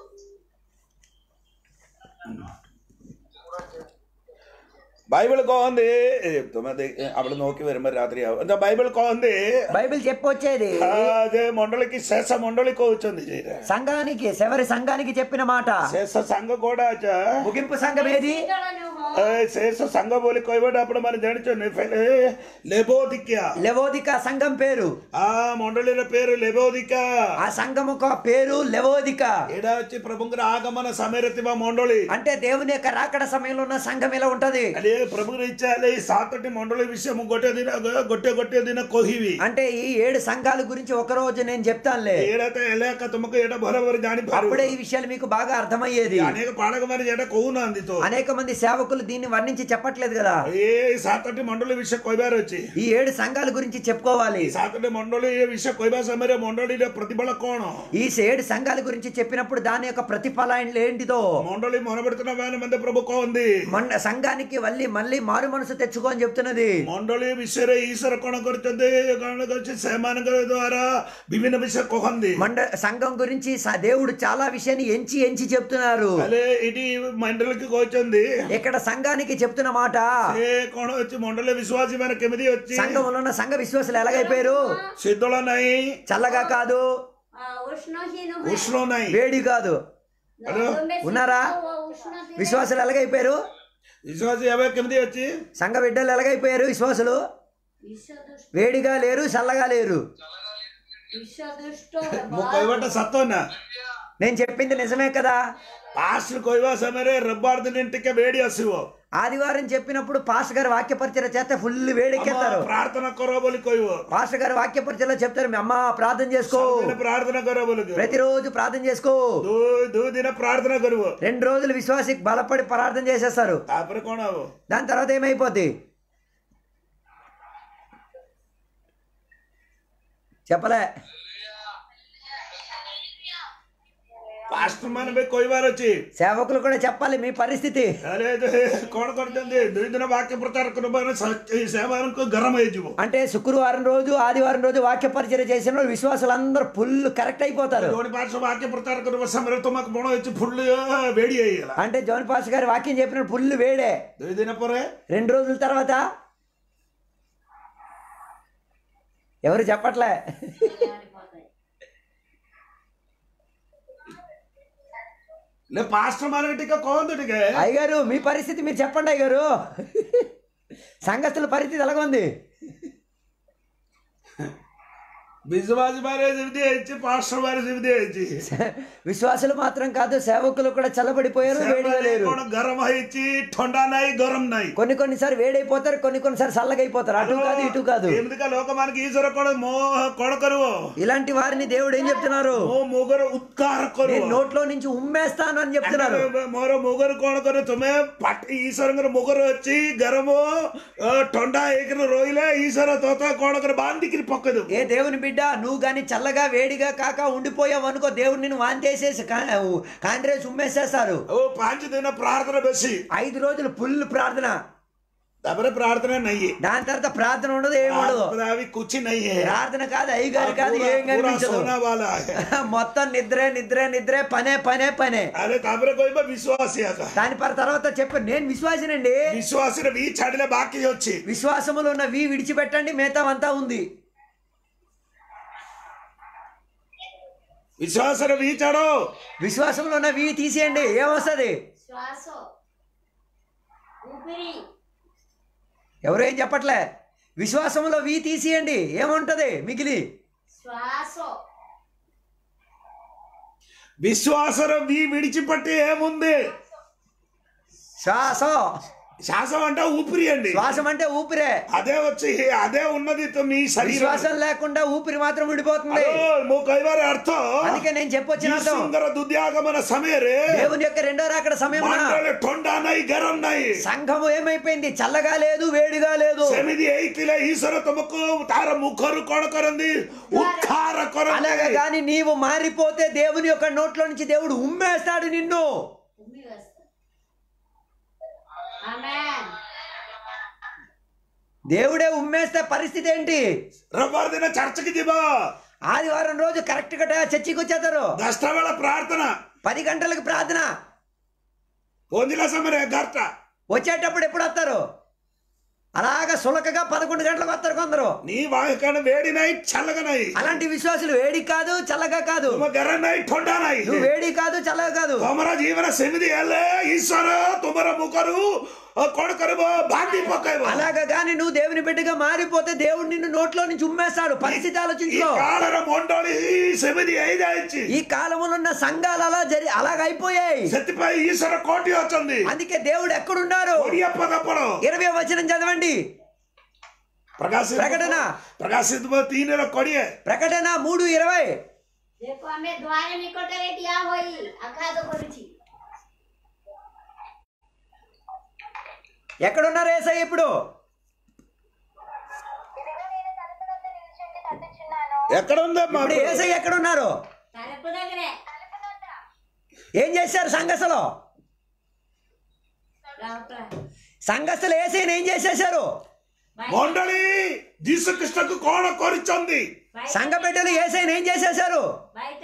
బైబిల్ కోంది ତୁମେ ଦେଖ- ଆପଣ നോക്കി വരുമ്പോ രാത്രി ആവും എന്താ బైబిల్ కోంది బైబిల్ చెప్పొచ్చేది అదే మండలికి శేష మండలి కోవచ్చుంది చేయరా సంఘానికి శవరి సంఘానికి చెప్పిన మాట శేష సంఘ కూడా అచ్చా ముగింపు సంఘం ఏది ఏ, శేష సంఘ బోలి కోయబడి అప్పుడు మనం జଣିచండి లెబోదిక్య లెవోదిక సంఘం పేరు ఆ మండలిల పేరు లెబోదిక ఆ సంఘం ఒక పేరు లెవోదిక ఏడా వచ్చి ప్రభుంగర ఆగమన సమేరతివ మండలి అంటే దేవుని యొక్క రాకడ సమయంలో ఉన్న సంఘం ఇలా ఉంటది అదే ప్రభుగురు ఇచ్చాలి ఈ సాతటి మండలి విషయం గొట్టె దిన గొట్టె గొట్టె దిన కొహివి అంటే ఈ ఏడు సంఘాల గురించి ఒక రోజు నేను చెప్తానులే ఏడైతే ఎలాక తుమకు ఏడ బరబరి జాని అప్పుడే ఈ విషయాలు మీకు బాగా అర్థమయ్యేది అనేక పాడక మరి ఏడ కొవ్వున అందితో అనేక మంది సేవకులు దీన్ని వర్ణించి చెప్పట్లేదు కదా ఏ సాతటి మండలి విషయం కొయ్యారు వచ్చి ఈ ఏడు సంఘాల గురించి చెప్పుకోవాలి ఈ సాతటి మండలి విషయం కొయ్యా సమୟରେ మండలి ప్రతిఫల కోణ ఈ ఏడు సంఘాల గురించి చెప్పినప్పుడు దాని యొక్క ప్రతిఫలం ఏంటిదో మండలి మొనబెడుతున్న వేల మంది ప్రభు కోంది మొన్న సంఘానికి మళ్ళీ మళ్ళీ మారు మనసు తెచ్చుకో అని చెప్తున్నది ମଣ୍ଡଳୀ ବିଷୟରେ ଈଶ୍ୱର କଣ କରିଛନ୍ତି କଣ କରିଛି ସେମାନଙ୍କ ଦ୍ଵାରା ବିଭିନ୍ନ ବିଷୟ କହନ୍ତି మండ సంఘం గురించి స- దేవుడు చాలా విషయాన్ని ఎంచి ఎంచి చెప్తున్నారు ହେଲେ ଏଇଠି ମଣ୍ଡଳୀକି କହିଛନ୍ତି ఇక్కడ సంఘానికి చెప్తున్న మాట ସେ କଣ ଅଛି ମଣ୍ଡଳୀ ବିଶ୍ୱାସୀ ମାନେ କେମିତି ଅଛି సంఘంలో ఉన్న సంఘ విశ్వాసులు ఎలాగైపోయారు ଶୀତଳ ନାହିଁ చల్లగా కాదు ఉష్ణహీన ଉଷ୍ଣ ନାହିଁ వేడి కాదు ఉన్నారా? విశ్వాసులు ఎలాగైపోయారు ବିଶ୍ୱାସୀ ଏବେ କେମିତି ଅଛି సంఘ బిడ్డలు ఎలాగైపోయారు విశ్వాసులు వేడిగా లేరు చల్లగా లేరు విశ్వదృష్ట ମୁଁ କହିବାଟା ସତ ନା నేను చెప్పింది నిజమే కదా ପାଷ୍ଟ କହିବା ସମୟରେ ରବିବାର ଦିନ ଟିକେ ବେଡି ଆସିବ ఆదివారం చెప్పినప్పుడు పాస్టర్ గారు వాక్య పరిచయం చేస్తే ఫుల్ వేడెక్కేస్తారు ପ୍ରାର୍ଥନା କର ବୋଲି କହିବ పాస్టర్ గారు వాక్య పరిచయంలో చెప్తారు మీ అమ్మ ప్రార్థన చేసుకో ସବୁଦିନ ପ୍ରାର୍ଥନା କର ବୋଲି କହିବ ప్రతిరోజు ప్రార్థన చేసుకో ଦୁଇ ଦୁଇ ଦିନ ପ୍ରାର୍ଥନା କରିବ రెండు రోజులు విశ్వాసికి బలపడి ప్రార్థన చేసేస్తారు ତାପରେ କଣ ହବ దాని తర్వాత ఏమైపోద్ది చెప్పలే पास्टर मान भी कोई बार अच्छी సేవకులు కూడా చెప్పాలి మీ పరిస్థితి अरे तो कौन करते दुई दिन वाक्य प्रचार करो सेवा को गरम है जीवो అంటే శుక్రవారం రోజు ఆదివారం రోజు వాక్య పరిచయం చేసిన వాళ్ళు విశ్వాసులందరూ ఫుల్ కరెక్ట్ అయిపోతారు जोड़ी पास वाक्य प्रचार करो समय तुमक बणो अच्छी फुल वेड़ी है అంటే జోన్ పాస్ గారి వాక్యం చెప్పినప్పుడు ఫుల్ వేడే दुई दिन पर రెండు రోజుల తర్వాత ఎవరు చెప్పట్లే ఆడిపోతాయి ले पास्टर मान टीका कौन तो टीका అయ్యగారు మీ పరిస్థితి మీరు చెప్పండి అయ్యగారు సంఘస్థుల పరిస్థితి ఎలాగుంది विश्वास बारे जीवदी है पास्टर बारे जीवदी है విశ్వాసులు మాత్రం కాదు సేవకులు కూడా చల్లబడిపోయారు వేడిగా లేరు कौन गरम है ठंडा नहीं गरम नहीं కొన్ని కొన్నిసారి వేడైపోతారు కొన్ని కొన్నిసారి చల్లగా అయిపోతారు అటు కాదు ఇటు కాదు ఏమిదిగా లోకమానికి ఈశ్వర కొడ మో కొడ కరువు ఇలాంటి వారిని దేవుడు ఏం చెప్తున్నారు మో ముగ్గురు ఉత్కార కరువు నేను నోట్లో నుంచి ఉమ్మేస్తాను అని చెప్తున్నారు ମୋର ମୁଗର କଣ କରେ ତୁମେ ପାଟି ଈଶ୍ୱରଙ୍କର ମୁଗର ଅଛି ଗରମ ଅ, ଥଣ୍ଡା ହେଇକିରି ରହିଲେ ଈଶ୍ୱର ତୋତେ କଣ କରେ ବାନ୍ଧିକିରି ପକେଇଦେବୁ ఏ దేవుని బిడ్డ నువ్వు గాని చల్లగా వేడిగా కాక ఉండిపోయావు అనుకో దేవుడు నిన్ను వాంతేసేసి కాంగ్రెస్ ఉమ్మేసేస్తారు ଓ ପାଞ୍ଚ ଦିନ ପ୍ରାର୍ଥନା ବେଶୀ ఐదు రోజులు ఫుల్ ప్రార్థన ତାପରେ ପ୍ରାର୍ଥନା ନାହିଁ దాని తర్వాత ప్రార్థన ఉండదు ఏమి ఉండదు అవి కుచి నయ్యే ప్రార్థన కాదు అయ్యగారు కాదు ఏం కనిపించదు సోనా వాలా మొత్తం నిద్రే నిద్రే నిద్రే పనే పనే పనే అరే ତାପରେ କହିବ ବିଶ୍ୱାସୀ ଆକା దాని పర తర్వాత చెప్పు నేను విశ్వాసినండి ବିଶ୍ୱାସରେ ବି ଛାଡିଲେ ବାକି ଅଛି విశ్వాసములో ఉన్న వి విడిచిపెట్టండి మిగతా అంతా ఉంది విశ్వాసରେ ବି ଛାଡ విశ్వాసంలో ఉన్న వి తీసేయండి ఏమొస్తుంది శ్వాస ఊపిరి ఎవరు ఏం చెప్పట్లే విశ్వాసంలో వి తీసేయండి ఏముంటది మిగిలి శ్వాస విశ్వాసర మీ విడిచిపెట్టి ఏముంది శ్వాస శ్వాసం అంటే ఊపిరి అండి శ్వాసం అంటే ఊపిరే అదే వచ్చి అదే ఉన్నది తో మీ శరీరం విశ్వాసం లేకుండా ఊపిరి మాత్రం విడిపోతుంది అదో, ମୋ କହିବାର ଅର୍ଥ అందుకే నేను చెప్పొచ్చిన అర్థం ଯୀଶୁଙ୍କର ଦୁଦ୍ୟାଗମନ ସମୟରେ దేవుని యొక్క రెండో రాకడ సమయం ମଣ୍ଡଳେ ଥଣ୍ଡା ନାହିଁ ଗରମ ନାହିଁ సంఘము ఏమైపోయింది చల్లగా లేదు వేడిగా లేదు ସେମିତି ହେଇଥିଲେ ଈଶ୍ୱର ତମକୁ ତାର ମୁଖରୁ କଣ କରନ୍ତି ଉତ୍ଥାର అలాగా କରନ୍ତି కానీ నీవు మారిపోతే దేవుని యొక్క నోట్లో నుంచి దేవుడు ఉమ్మేస్తాడు నిన్ను ఉమ్మి వేస్తా ఆమేన్ దేవుడే ఉమ్మేస్తే పరిస్థితి ఏంటి ରବିବାର ଦିନ ଚର୍ଚ୍ଚకి ଯିବ ఆదివారం రోజు కరెక్ట్ గా చర్చికి వచ్చేస్తారు ଦଶଟା ବେଳେ ପ୍ରାର୍ଥନା పది గంటలకు ప్రార్థన ପହଞ୍ଚିଲା ସମୟରେ ଏଗାରଟା వచ్చేటప్పుడు ఎప్పుడు వస్తారు అలాగా సులకగా పదకొండు గంటలకు వస్తారు కొందరు నీ వాహకాన వేడి నాయి చల్లగా నాయి అలాంటి విశ్వాసులు వేడి కాదు చల్లగా కాదు ତୁମ ଗରମ ନାଇଁ ଥଣ୍ଡା ନାଇଁ నువ్వు వేడి కాదు చల్లగా కాదు ତମର ଜୀବନ ସେମିତି ହେଲେ ଈଶ୍ୱର ତୁମର ମୁଖରୁ ଅ, କଣ କରିବ ବାନ୍ଧି ପକେଇବ అలాగా కానీ నువ్వు దేవుని బిడ్డగా మారిపోతే దేవుడు నిన్ను నోట్లో నుంచి ఉమ్మేస్తాడు పరిస్థితి ఈ ఆలోచించుకో కాలର ମଣ୍ଡଳୀ ସେମିତି ହେଇଯାଇଛି ఈ కాలంలో ఉన్న సంఘాలు అలా జరి అలాగ అయిపోయాయి ସେଥିପାଇଁ ଈଶ୍ୱର କୋଉଠି ଅଛନ୍ତି అందుకే దేవుడు ఎక్కడున్నారు ଓଡିଆ ପଦ ପଢ ఇరవై వచనం చదవండి ପ୍ରକାଶିତ ପ୍ରକଟନ। ପ୍ରକାଶିତ ତିନିର କୋଡିଏ ప్రకటన మూడు ఇరవై ଦେଖ ଆମେ ଦ୍ୱାର ନିକଟରେ ଠିଆ ହୋଇ ଆଘାତ କରୁଛି ఎక్కడున్నారు ఏసయ్య ఇప్పుడు ఇదిగో నేను తలుపు వద్ద నిలుచుండి తట్టుచున్నాను ఎక్కడ ఉందమ్మా ఇప్పుడు ఏసయ్య ఎక్కడున్నారు తలుపు దగ్గరే తలుపు వద్ద ఏం చేశారు సంఘస్థలో రావుట్రా. సంఘస్థలు ఏసైని ఏం చేసేశారు బయట ମଣ୍ଡଳୀ ଯୀଶୁ ଖ୍ରୀଷ୍ଟକୁ କଣ କରିଛନ୍ତି బయట సంఘ బిడ్డలు ఏసైని ఏం చేసేశారు బయట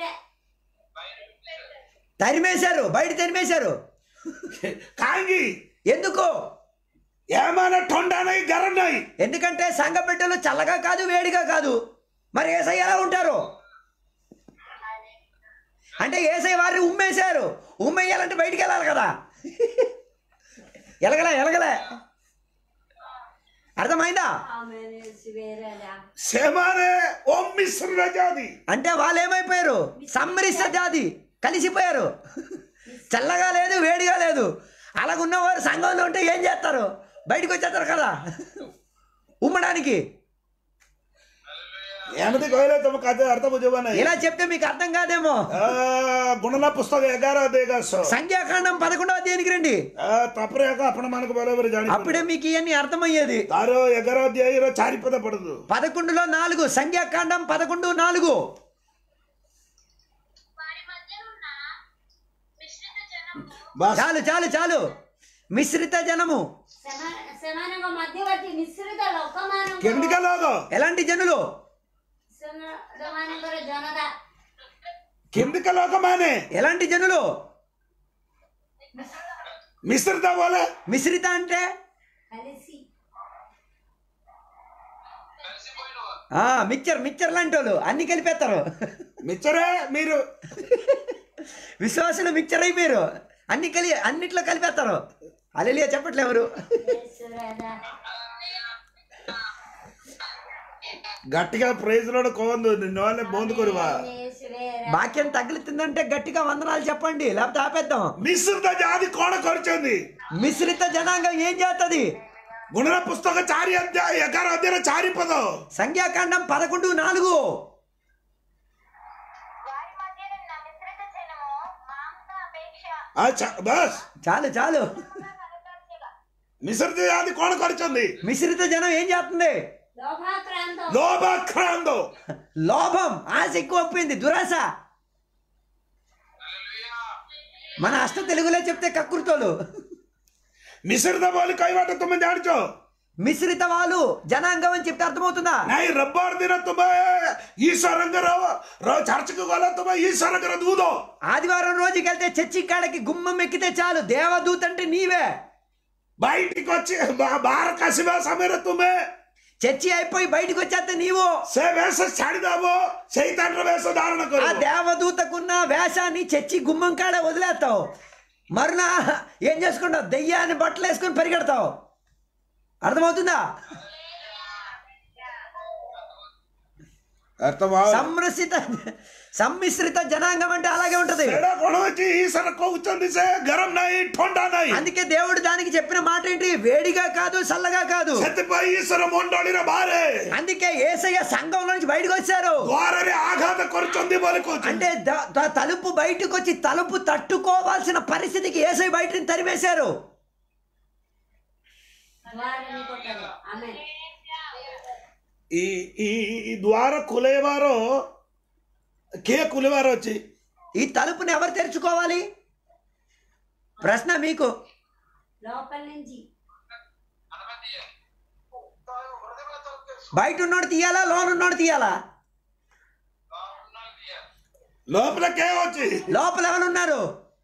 తరిమేశారు బయట తరిమేశారు କାହିଁକି ఎందుకు ଏମାନେ ଥଣ୍ଡା ନାହିଁ ଗରମ ନାହିଁ ఎందుకంటే సంఘ బిడ్డలు చల్లగా కాదు వేడిగా కాదు మరి ఏసై ఎలా ఉంటారు అంటే ఏసై వారిని ఉమ్మేశారు ఉమ్మేయాలంటే బయటికి వెళ్ళాలి కదా ఎలగలే ఎలగలే అర్థమైందా ఆమె వేరేలా ସେମାନେ ଅମିଶ୍ର ଜାତି అంటే వాళ్ళు ఏమైపోయారు సమ్మిశ్ర జాతి కలిసిపోయారు చల్లగా లేదు వేడిగా లేదు అలాగున్నవారు సంఘంలో ఉంటే ఏం చేస్తారు బయటకు వచ్చేస్తారు కదా ఉమ్మడానికి ଏମିତି କହିଲେ ତମ କାର୍ଯ୍ୟ ଅର୍ଥ ବୁଝିବ ନାହିଁ ఇలా చెప్తే మీకు అర్థం కాదేమో ଆ, ଗୁଣନା ପୁସ୍ତକ ଏଗାର ଦେଗାଶ సంఖ్యాకాండం పదకొండవ దేనికి రండి ତାପରେ ଏକା ଆପଣମାନଙ୍କୁ ବରାବର ଜାଣି అప్పుడే మీకు ఇవన్నీ అర్థమయ్యేది ତାର ଏଗାର ଅଧ୍ୟାୟର ଚାରିପଦ ପଢନ୍ତୁ పదకొండులో నాలుగు సంఖ్యాకాండం పదకొండు నాలుగు వారి మధ్యనున్న ବାସ୍ చాలు చాలు చాలు మిశ్రిత జనము ସେମା- ସେମାନଙ୍କ ମଧ୍ୟବର୍ତ୍ତୀ ମିଶ୍ରିତ ଲୋକମାନଙ୍କ କେମିତିକା ଲୋକ ఎలాంటి జనులు ସେମାନଙ୍କର ଜନତା କେମିତିକା ଲୋକମାନେ ఎలాంటి జనులు ମିଶ୍ରିତ ବୋଲେ మిశ్రిత అంటే కలిసి కలిసిపోయినవారు ఆ మిక్చర్ మిక్చర్ లాంటి వాళ్ళు అన్ని కలిపేస్తారు మిచ్చరే మీరు విశ్వాసులు మిక్చర్ అయిపోయారు అన్ని కలి అన్నిట్లో కలిపేస్తారు అలెలియా చెప్పట్లే ఎవరు యేసురాజా. గట్టిగా ప్రైజ్ లోడ్ కోందు నిన్న వాళ్ళే బోందు కొరువా యేసువేరా. వాక్యం తగులుతుందంటే గట్టిగా వందనాలు చెప్పండి లేకపోతే ఆపేద్దాం మిశ్రిత జాతి కోణ కొరిచింది మిశ్రిత జనాంగం ఏం చేస్తుంది గుణన పుస్తక చారి అధ్యాయ ఎగార అధ్యాయ చారి పదం సంఖ్యాకాండం పదకొండు నాలుగు వారి మధ్యనున్న మిశ్రిత జనము మాంస అపేక్ష ఆ చ- బస్ చాలు చాలు కనపరచగా మిశ్రిత జాతి కోణ కొరిచింది మిశ్రిత జనం ఏం చేస్తుంది లోభాక్రాంతం లోభాక్రాందో లోభం ఆశ ఎక్కువైపోయింది దురాశ మన అష్ట తెలుగులో చెప్తే కక్కుర్తోలు మిశ్రిత బోలి కైవాట తుమ్మ జాడిచో మిశ్రిత వాళ్ళు జనాంగం అని చెప్తే అర్థమవుతుందా ନାଇଁ ରବିବାର ଦିନ ତୁମେ ଈଶ୍ୱରଙ୍କର ର- ଚର୍ଚ୍ଚକୁ ଗଲେ ତୁମେ ଈଶ୍ୱରଙ୍କର ଦୂତ ఆదివారం రోజుకి వెళ్తే చర్చి కాడకి గుమ్మం ఎక్కితే చాలు దేవదూత అంటే నీవే బయటికి వచ్చి బా- ବାହାରକୁ ଆସିବା ସମୟରେ ତୁମେ చర్చి అయిపోయి బయటకు వచ్చేస్తే నీవు ସେ ବେଶ ଛାଡିଦବ ସେଇତାନର ବେଶ ଧାରଣ ఆ କରିବ దేవదూతకున్న వేషాన్ని చర్చి గుమ్మం కాడ వదిలేస్తావు మరున ఏం చేసుకుంటావు దెయ్యాన్ని బట్టలు వేసుకుని పరిగెడతావు అర్థమవుతుందా ଅର୍ଥବା సమ్మిశ్రిత సమ్మిశ్రిత జనాంగం అంటే అలాగే ఉంటది ସେଇଟା କଣ ଅଛି ଈଶ୍ୱର କହୁଛନ୍ତି ସେ ଗରମ ନାହିଁ ଥଣ୍ଡା ନାହିଁ అందుకే దేవుడు దానికి చెప్పిన మాట ఏంటి వేడిగా కాదు చల్లగా కాదు ସେଥିପାଇଁ ଈଶ୍ୱର ମଣ୍ଡଳୀର ବାହାରେ అందుకే ఏసయ్య సంఘం నుంచి బయటకు వచ్చారు ଦ୍ୱାରରେ ଆଘାତ କରୁଛନ୍ତି ବୋଲି କହୁଛନ୍ତି అంటే ద- ద- తలుపు బయటకు వచ్చి తలుపు తట్టుకోవాల్సిన పరిస్థితికి ఏసై బయటని తరిమేశారు ద్వార నికొట్టదు ఆమె ఈ ఈ ఈ ద్వార కులేవారో కే కులేవారు వచ్చి ఈ తలుపుని ఎవరు తెరుచుకోవాలి ప్రశ్న మీకు లోపల నుంచి అనుమతి హృదయంలో తలుపు బయట ఉన్నోడు తీయాలా లోన్ ఉన్నోడు తీయాలా ఉన్నాను తీయాలి లోపల కే వచ్చి లోపల ఎవరు ఉన్నారు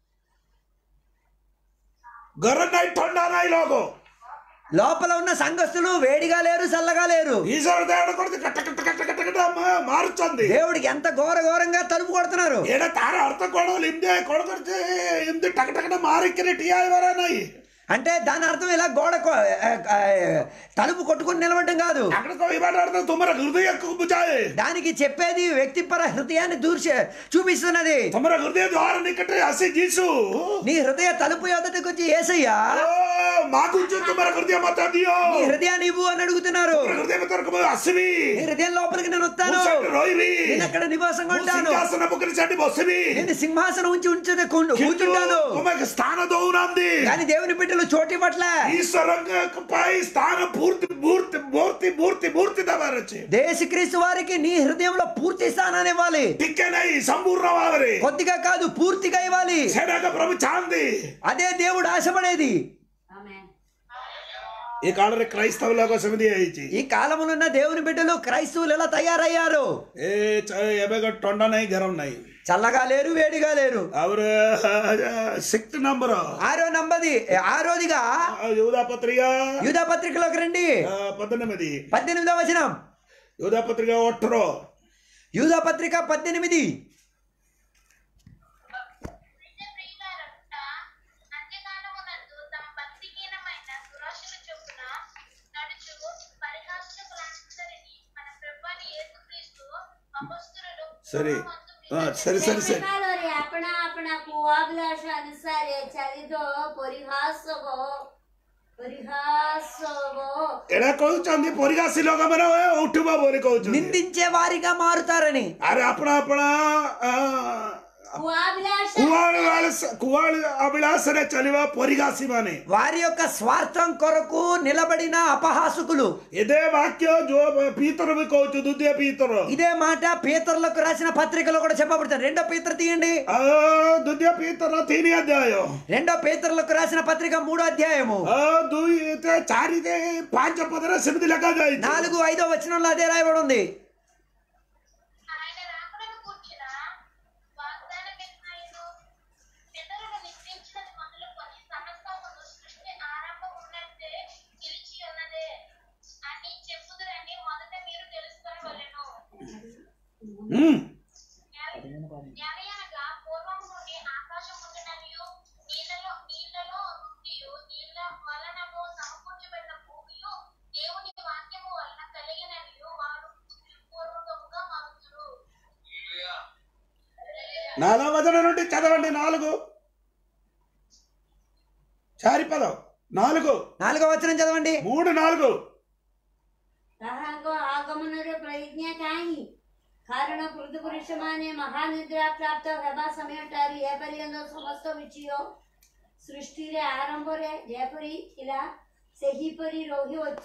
గరం నాయి ఠండా నాయి లోగో లోపల ఉన్న సంఘస్థులు వేడిగా లేరు చల్లగా లేరు ఈశ్వర దేవుడు కొడితే కట్ట కట్ట కట్ట కట్ట కట్ట మా- మారుతుంది దేవుడికి ఎంత ఘోర ఘోరంగా తలుపు కొడుతున్నారు ఏడ తార అర్థ కొడవలు ఇందే కొడకొడితే ఇంది టక టకట మారిక్కిన టీ నాయి అంటే దాని అర్థం ఇలా గోడ కొ- ఆ, ఆ, తలుపు కొట్టుకుని నిలబడడం కాదు అక్కడ ఇవాళ అర్థం తుమ్మర హృదయ బుజాయి దానికి చెప్పేది వ్యక్తిపర హృదయాన్ని దూర్చే చూపిస్తున్నది తుమ్మర హృదయ ద్వార నికటే అసి జీసు నీ హృదయ తలుపు ఎదుటకు వచ్చి ఏసయ్యా ఓ, మాకు తుమ్మర హృదయ మత దియో నీ హృదయాన్ని ఇవ్వు అని అడుగుతున్నారు తుమ్మర హృదయ మత అసివి నీ హృదయం లోపలికి నేను వస్తాను ముసటి రోయివి నేను అక్కడ నివాసంగా ఉంటాను సింహాసన బుక్కని చండి బొసివి నేను సింహాసనం ఉంచి ఉంచునే కూర్చుంటాను తుమ్మకి స్థాన దౌనాంది కానీ దేవుని బిడ్డలు చోటి పట్ల ఈశ్వరంగ పై స్థాన పూర్తి మూర్తి మూర్తి మూర్తి మూర్తి దబారొచ్చి దేశక్రీస్తు వారికి నీ హృదయంలో పూర్తి స్థానాన్ని ఇవ్వాలి టిక్కే నై సంపూర్ణ భావరే కొద్దిగా కాదు పూర్తిగా ఇవ్వాలి సేనాక ప్రభు చాంది అదే దేవుడు ఆశపడేది ఆమె ఈ కాଳରେ క్రైస్తవులకు ସେମିତି ହେଇଛି ఈ కాలంలో ఉన్న దేవుని బిడ్డలు క్రైస్తవులు ఎలా తయారయ్యారు ଏ ଚ- ଏବେ ଗୋଟେ ଟଣ୍ଡା ନାହିଁ ଗରମ ନାହିଁ చల్లగా లేరు వేడిగా లేరు ଆହୁରି సిక్స్త్ నంబర్ ఆరో నంబది ఆరోదిగా యూదా పత్రిక యూదా పత్రికలోకి రండి ఆ, పద్దెనిమిది పద్దెనిమిదవ వచనం యూదా పత్రిక ఒట్టరు యూదా పత్రిక పద్దెనిమిది నిజ ప్రియులారంట అంత్యకాలమునందు తమ భక్తిహీనమైన దురాశల చొప్పున నడుచు పరిహాసకులందరినీ మన ప్రభువైన యేసుక్రీస్తు అపొస్తలులు సరే ఆ, సరే సరే సరే ସେମାନଙ୍କର ଆପଣା ଆପଣାକୁ ଅଭିଳାଷ ଅନୁସାରେ ଚାଲିଦ ପରିହାସବ ପରିହାସବ ଏଇଟା କହୁଛନ୍ତି ପରିହାସୀ ଲୋକମାନେ ଉଠିବ ବୋଲି କହୁଛନ୍ତି నిందించే వారిగా మారుతారని ଆରେ ଆପଣ ଆପଣ ଆ, కువాభిలాష కువాళ కువాళ అభిలాషనే చలివ పొరిగాసిమానే వారి యొక్క స్వార్థం కొరకు నిలబడిన అపహాసుకులు ఇదే వాక్యం జో పీతరు కోవచ్చు దుద్య పీతరు ఇదే మాట పీతర్లకు రాసిన పత్రికలో కూడా చెప్పబడుతుంది రెండో పీతర్ తీయండి ఆ దుద్య పీతరు తిని అధ్యాయం రెండో పీతర్లకు రాసిన పత్రిక మూడో అధ్యాయము ఆ దుయ్ చారితే పాంచ పదర సిమిది లెక్క జాయిచ్చు. నాలుగు ఐదో వచనంలో అదే రాయబడి ఉంది ఆయన రాకడను కూర్చున్న వాగ్దాన విజ్ఞాయులు పితరులు నిశ్చయించినది మొదలుకొని సమస్తమును సృష్టి ఆరంభం ఉన్నట్టే నిలిచి ఉన్నదే అని చెప్పుదురని మొదట మీరు తెలుసుకొనవలెను ఉమ్. జ్ఞానయనగా పూర్వము నుండి ఆకాశం ఉండుననియు నీళ్ళలో నీళ్ళలో నుండియు నీళ్ళ వలనము సమకూర్చబడిన భూమియు దేవుని వాక్యము వలన కలిగిననియు వారు పూర్వకముగా మరుగుదురు నాలుగో వచనం నుండి చదవండి నాలుగు చారి పదం నాలుగు నాలుగో వచనం చదవండి మూడు నాలుగు ତାହାଙ୍କ ଆଗମନରେ ପ୍ରଜ୍ଞା କାହିଁ କାରଣ ପୃଥୁପୁରୁଷମାନେ ମହାନିଦ୍ରା ପ୍ରାପ୍ତ ହେବା ସମୟଠାରୁ ଏ ପର୍ଯ୍ୟନ୍ତ ସମସ୍ତ ବିଷୟ ସୃଷ୍ଟିରେ ଆରମ୍ଭରେ ଯେପରି ଥିଲା ସେହିପରି ରହିଅଛ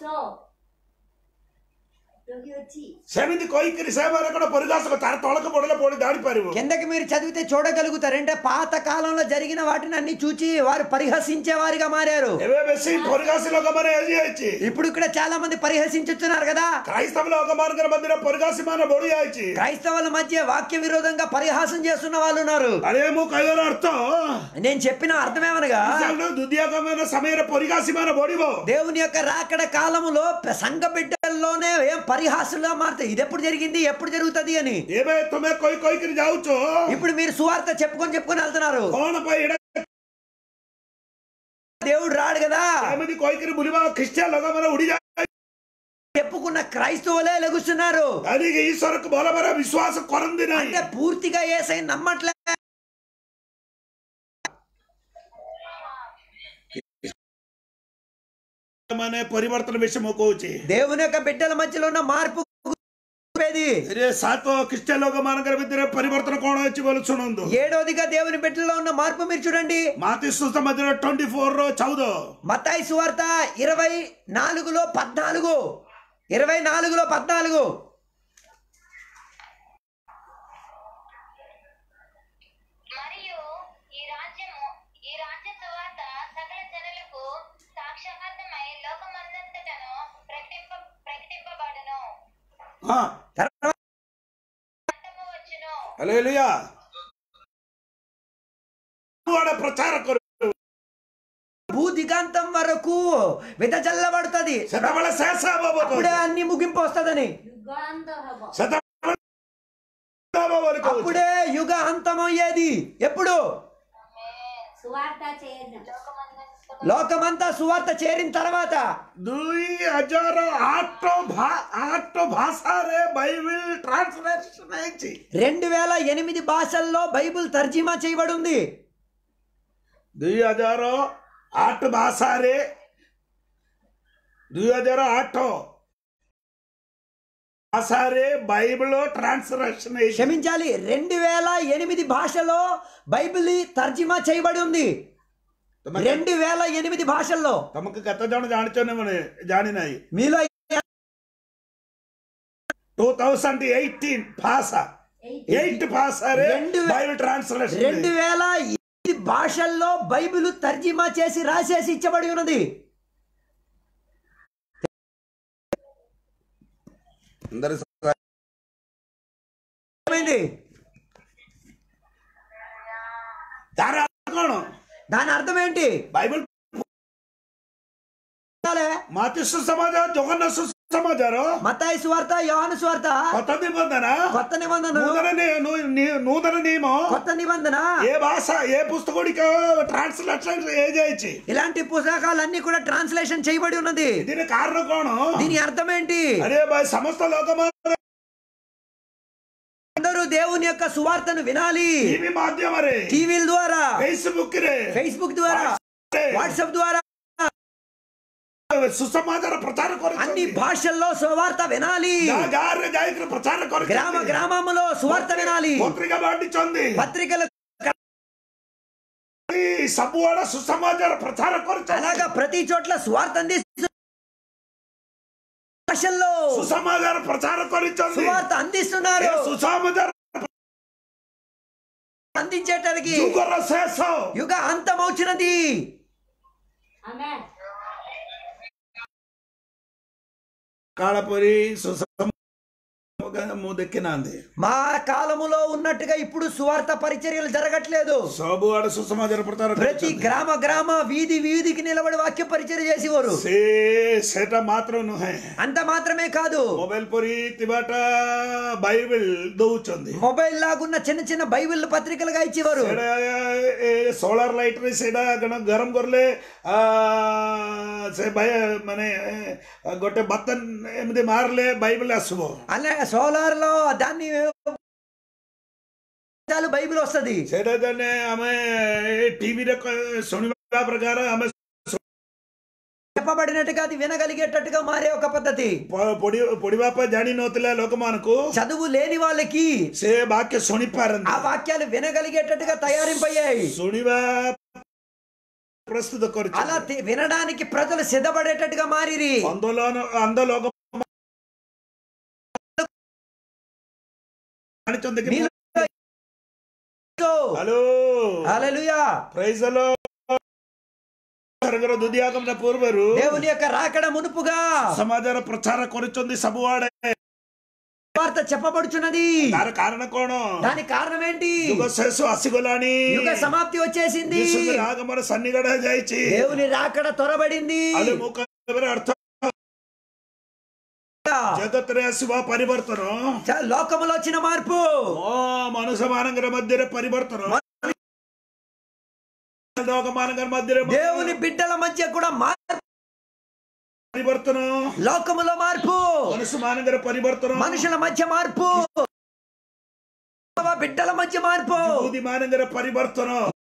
ରହିଅଛି ସେମିତି କହିକିରି ସେମାନେ କଣ ପରିହାସ ତାର ତଳକୁ ପଡିଲେ ପଡି ଜାଣି ପାରିବ కిందకి మీరు చదివితే చూడగలుగుతారు అంటే పాత కాలంలో జరిగిన వాటిని అన్ని చూచి వారు పరిహసించే వారిగా మారారు ଏବେ ବେଶୀ ପରିହାସୀ ଲୋକମାନେ ହେଇଯାଇଛି ఇప్పుడు ఇక్కడ చాలా మంది పరిహసించుతున్నారు కదా କ୍ରାଇସ୍ତବ ଲୋକମାନଙ୍କର ମଧ୍ୟରେ ପରିହାସୀ ମାନେ ବଢି ଯାଇଛି క్రైస్తవుల మధ్య వాక్య విరోధంగా పరిహాసం చేస్తున్న వాళ్ళు ఉన్నారు ଆରେ ମୁଁ କହିବାର ଅର୍ଥ నేను చెప్పిన అర్థమేమనగా ଦୁନିଆ ଗମନ ସମୟରେ ପରିହାସୀ ମାନେ ବଢିବ దేవుని యొక్క రాకడ కాలములో ప- సంఘ బిడ్డల్లోనే ఏం పరిహాసులుగా మారుతాయి ఇది ఎప్పుడు జరిగింది ఎప్పుడు జరుగుతుంది అని ଏବେ ତୁମେ କହି କହିକିରି ଯାଉଛ ఇప్పుడు మీరు సువార్త చెప్పుకొని చెప్పుకొని వెళ్తున్నారు କଣ ପାଇଁ ଏଇଟା దేవుడు రాడు కదా ଏମିତି କହିକିରି ବୁଲିବା ଖ୍ରୀଷ୍ଟିଆନ ଲୋକମାନେ ଉଡିଯାଏ చెప్పుకున్న క్రైస్తవులే లెగుస్తున్నారు କାହିଁକି ଈଶ୍ୱରକୁ ଭଲ ଭାବରେ ବିଶ୍ୱାସ କରନ୍ତି అంటే ନାହିଁ పూర్తిగా ఏసై నమ్మట్లే ମାନେ ପରିବର୍ତ୍ତନ ବେଶୀ ମୁଁ କହୁଛି దేవుని యొక్క బిడ్డల మధ్యలో ఉన్న మార్పు చెప్పేది ରେ ସାତ ଖ୍ରୀଷ୍ଟିଆନ ଲୋକମାନଙ୍କର ଭିତରେ ପରିବର୍ତ୍ତନ କଣ ଅଛି ବୋଲି ଶୁଣନ୍ତୁ ఏడోదిగా దేవుని బిడ్డల్లో ఉన్న మార్పు మీరు చూడండి మాతి సుస్థ మధ్యలో ట్వంటీ ఫోర్ ର చౌଦ మతాయి సువార్త ఇరవై నాలుగులో పద్నాలుగు ఇరవై నాలుగులో పద్నాలుగు మరియు ఈ రాజ్యము ఈ రాజ్య సువార్త సకల జనులకు సాక్షాత్మై లోకమందంతటను ప్రకటింప ప్రకటింపబడును ହଁ తర్వాత అంతము వచ్చును హల్లెలూయా ఆడ ప్రచార కరు భూ దిగాంతం వరకు విదజల్లబడుతుంది ସେତେବେଳେ ଶେଷ ହେବ అప్పుడే అన్ని ముగింపు వస్తుందని ଯୁଗାନ୍ତ ହବ ସେତେବେଳେ ହେବ ବୋଲି କହୁଛି అప్పుడే యుగ అంతం అయ్యేది ఎప్పుడు ସୁବାର୍ତ୍ତା చేయడం లోకమంతా సువార్త చేరిన తర్వాత ଦୁଇ ହଜାର ଆଠ ଭା- ଆଠ ଭାଷାରେ ବାଇବେଲ ଟ୍ରାନ୍ସଲେସନ ହେଇଛି రెండు వేల ఎనిమిది భాషల్లో బైబిల్ తర్జీమా చేయబడి ఉంది ଦୁଇ ହଜାର ଆଠ ଭାଷାରେ ଦୁଇ ହଜାର ଆଠ ଭାଷାରେ ବାଇବେଲ ଟ୍ରାନ୍ସଲେସନ ହେଇଛି క్షమించాలి రెండు వేల ఎనిమిది భాషలో బైబిల్ తర్జీమా చేయబడి ఉంది ତମେ రెండు వేల ఎనిమిది భాషల్లో ତମକୁ କେତେ ଜଣ ଜାଣିଛ ମାନେ ଜାଣିନାହିଁ మీలో ଟୁ ଥାଉଜେଣ୍ଡ ଏଇଟିନ୍ ଭାଷା ఎయిట్ భాషారే రెండు వే- బైబిల్ ట్రాన్స్లేషన్ రెండు వేల ఎనిమిది భాషల్లో బైబిల్ తర్జీమా చేసి రాసేసి ఇచ్చబడి ఉన్నది అందరూ ఏమైంది దాని అర్థం కଣ దాని అర్థం ఏంటి బైబిల్ మాతి సుసమాజ జగన్న సుసమాజారు మతాయి సువార్త యోహాను సువార్త కొత్త నిబంధన కొత్త నిబంధన నూతన ని- ను- ని- నూతన నియమం కొత్త నిబంధన ఏ భాష ఏ పుస్తకుడికి ట్రాన్స్లేషన్ ఏజేయచ్చు ఇలాంటి పుస్తకాలన్నీ కూడా ట్రాన్స్లేషన్ చేయబడి ఉన్నది దీని కారణం కోణ దీని అర్థం ఏంటి అరే బాయ్ సమస్త లోకమా అందరూ దేవుని యొక్క సువార్తను వినాలి టీవీ మాధ్యమరే టీవీల ద్వారా ఫేస్బుక్ రే ఫేస్బుక్ ద్వారా వాట్సాప్ ద్వారా సుసమాచార ప్రచారం అన్ని କରୁଛନ୍ତି భాషల్లో సువార్త వినాలి ଗାଁ ଗାଁରେ ଯାଇକିରି ପ୍ରଚାର గ్రామ କରୁଛନ୍ତି గ్రామంలో సువార్త వినాలి ପତ୍ରିକା ବାଣ୍ଟିଛନ୍ତି పత్రికలు ସେମିତି ସବୁଆଡେ ସୁସମାଚାର ପ୍ରଚାର କରୁଛନ୍ତି అలాగా ప్రతి చోట్ల స్వార్థ అందిస్తు భాషల్లో ସୁସମାଚାର ପ୍ରଚାର କରିଛନ୍ତି సువార్త అందిస్తున్నారు ଏ ସୁସମାଚାର అందించేటానికి ଯୁଗର ଶେଷ యుగ అంతం వచ్చినది Amen. କାଳ ପରି ସୁସମ ମୁଁ ଦେଖି ନାହାନ୍ତି మా కాలములో ఉన్నట్టుగా ఇప్పుడు సువార్త పరిచర్యలు జరగట్లేదు ସବୁଆଡେ ସୁସମାଚାର ପ୍ରଚାର ప్రతి କରୁଛନ୍ତି గ్రామ గ్రామ వీధి వీధికి నిలబడి వాక్య పరిచర్య చేసేవారు ସେ ସେଟା ମାତ୍ର ନୁହେଁ అంత మాత్రమే కాదు ମୋବାଇଲ ପରି ଥିବାଟା ବାଇବେଲ ଦଉଛନ୍ତି మొబైల్ లాగున్న చిన్న చిన్న బైబిల్ పత్రికలుగా ఇచ్చేవారు ସେଟା ସୋଲାର ଲାଇଟ ରେ ସେଟା କଣ ଗରମ କରିଲେ ଆ, ସେ ବାଇ ମାନେ ଗୋଟେ ବତନ ଏମିତି ମାରିଲେ ବାଇବେଲ ଆସିବ అలా సోలార్ లో దాన్ని చాలు బైబిల్ వస్తది ସେଇଟା ଜଣେ ଆମେ ଟିଭିରେ ଶୁଣିବା ପ୍ରକାର ଆମେ చెప్పబడినట్టుగా అది వినగలిగేటట్టుగా మారే ఒక పద్ధతి ପ- ପଢି- ପଢିବା ପାଇଁ ଜାଣିନଥିଲା ଲୋକମାନଙ୍କୁ చదువు లేని వాళ్ళకి ସେ ବାକ୍ୟ ଶୁଣିପାରନ୍ତି ఆ వాక్యాలు వినగలిగేటట్టుగా తయారింపయ్యాయి ଶୁଣିବା ପ୍ରସ୍ତୁତ అలా କରୁଛନ୍ତି తి- వినడానికి ప్రజలు సిద్ధపడేటట్టుగా మారిరి ଆନ୍ଦୋଳନ ଅନ୍ଧ ଲୋକ ଜାଣିଛନ୍ତି କି మీలో ହ୍ୟାଲୋ హల్లెలూయా ప్రైజ్ ସ୍ୱର୍ଗର ଦୁଦି ଆଗମନ ପୂର୍ବରୁ దేవుని యొక్క రాకడ మునుపుగా ସମାଜର ପ୍ରଚାର କରୁଛନ୍ତି ସବୁଆଡେ వార్త చెప్పబడుచున్నది ତାର କାରଣ କଣ దానికి కారణం ఏంటి ଯୁଗ ଶେଷ ଆସିଗଲାଣି యుగ సమాప్తి వచ్చేసింది ଯୀଶୁଙ୍କର ଆଗମନ ସନ୍ନିଗଡ଼ ଯାଇଛି దేవుని రాకడ త్వరబడింది ଆଲେ ମୁଁ କହିବାର ଅର୍ଥ ଜଗତରେ ଆସିବା ପରିବର୍ତ୍ତନ చ- లోకములో వచ్చిన మార్పు ଓ ମନୁଷ୍ୟ ମାନଙ୍କର ମଧ୍ୟରେ ପରିବର୍ତ୍ତନ ଲୋକମାନଙ୍କର ମଧ୍ୟରେ దేవుని బిడ్డల మధ్య కూడా మార్పు ପରିବର୍ତ୍ତନ లోకములో మార్పు ମନୁଷ୍ୟ ମାନଙ୍କର ପରିବର୍ତ୍ତନ మనుషుల మధ్య మార్పు బిడ్డల మధ్య మార్పు ଯୁହୁଦୀ ମାନଙ୍କର ପରିବର୍ତ୍ତନ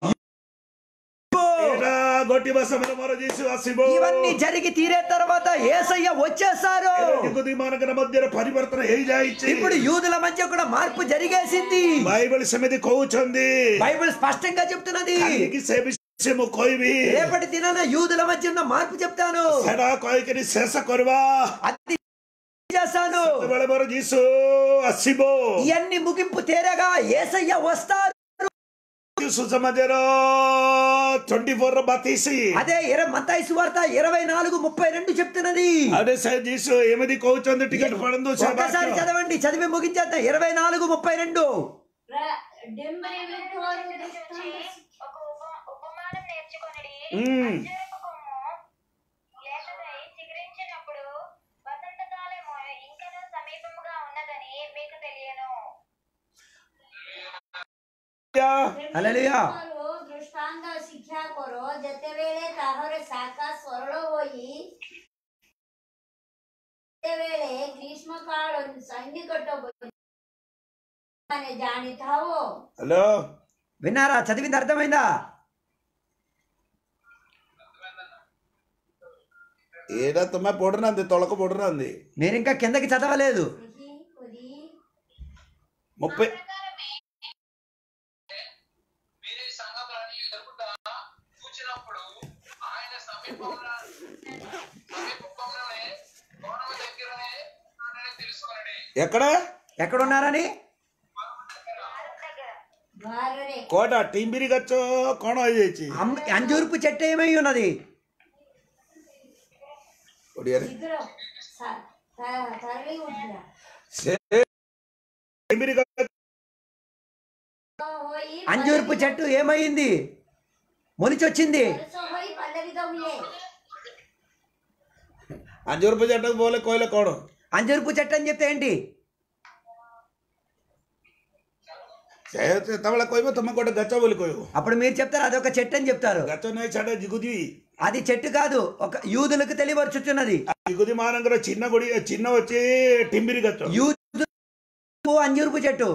ଏଇଟା ଘଟିବା ସମୟରେ ମୋର ଯୀଶୁ ଆସିବ ఇవన్నీ జరిగి తీరే తర్వాత ఏసయ్య వచ్చేస్తారు ଯୁହୁଦୀ ମାନଙ୍କର ମଧ୍ୟରେ ପରିବର୍ତ୍ତନ ହେଇଯାଇଛି ఇప్పుడు యూదుల మధ్య కూడా మార్పు జరిగేసింది ବାଇବଲ ସେମିତି କହୁଛନ୍ତି బైబిల్ స్పష్టంగా చెప్తున్నది କାହିଁକି ସେ ବିଷୟ ମୁଁ କହିବି రేపటి దినాన యూదుల మధ్య ఉన్న మార్పు చెప్తాను ସେଟା କହିକିରି ଶେଷ କରିବା అది చేస్తాను ସେତେବେଳେ ମୋର ଯୀଶୁ ଆସିବ ఇవన్నీ ముగింపు తేరగా ఏసయ్య వస్తారు ସୁସମାଜର ଟ୍ୱେଣ୍ଟି ଫୋର ବାତିଶି అదే ఇరవై మత్తాయి సువార్త ఇరవై నాలుగు ముప్పై రెండు చెప్తున్నది అదే ସେ ଯୀଶୁ ଏମିତି କହୁଛନ୍ତି ଟିକେ ପଢନ୍ତୁ ସେ ఒక్కసారి ବାକ୍ୟ। చదవండి చదివి ముగించేద్దాం ఇరవై నాలుగు ముప్పై రెండు ప్ర- డింబరి విధువారు నుంచి దృష్టాంత ఒక ఉప- ఉపమానం నేర్చుకొనిడి మ్మ్. అంజూరపు కొమ్ము లేతదై చిగురించినప్పుడు వసంతకాలము ఇంకనూ సమీపముగా ఉన్నదని మీకు తెలియను హల్లెలూయా. ବିଧୁଆରୁ ଦୃଷ୍ଟାନ୍ତ ଶିକ୍ଷା କର ଯେତେବେଳେ ତାହାର ଶାଖା ସରଳ ହୋଇ ଯେତେବେଳେ ଗ୍ରୀଷ୍ମ କାଳ ସନ୍ନିକଟ ମାନେ ଜାଣିଥାଅ హలో విన్నారా చదివింది అర్థమైందా ఏడా తమ పొడనంది తొలక పొడనంది నేను ఇంకా కిందకి చదవలేదు ଏହି କରି ముప్పై ప్రకారమే మీరు ఈ సంగతులన్నీ జరుగుతా చూచినప్పుడు ఆయన సమీపంలో సమీపంలోనే కోణం దగ్గరనే ఉన్నాడని తెలుసుకొనడి ఎక్కడ ఎక్కడున్నారని ଦ୍ୱାରରେ కోట టింబిరి గచ్చ కోణ ହେଇଯାଇଛି అమ్- అంజూర్పు చెట్టు ఏమై ఉన్నది ଓଡ଼ିଆରେ ଶୀଘ୍ର ସା- ତା- ତରଳି ଉଠିଲା ସେ టింబిరి ଗଛ ହୋଇ అంజూర్పు చెట్టు ఏమైంది మొలిచొచ్చింది ବର୍ଷ ହୋଇ ପଲ୍ଲବିତ ହୁଏ అంజూరు చెట్టుకు పోలే కోయిల కోణ అంజూర్పు చెట్టు అని చెప్తే ఏంటి ସେ ସେତେବେଳେ କହିବ ତମେ ଗୋଟେ ଗଛ ବୋଲି କହିବ అప్పుడు మీరు చెప్తారు అదొక చెట్టు అని చెప్తారు ଗଛ ନାହିଁ ଛାଡ ଜିଗୁଦି అది చెట్టు కాదు ఒక యూదులకు తెలియపరుచుతున్నది ଜିଗୁଦି ମାନଙ୍କର ଚିହ୍ନ ଗୁଡି ଚିହ୍ନ ଅଛି ଟିମ୍ବିରି ଗଛ యూదు అంజూర్పు చెట్టు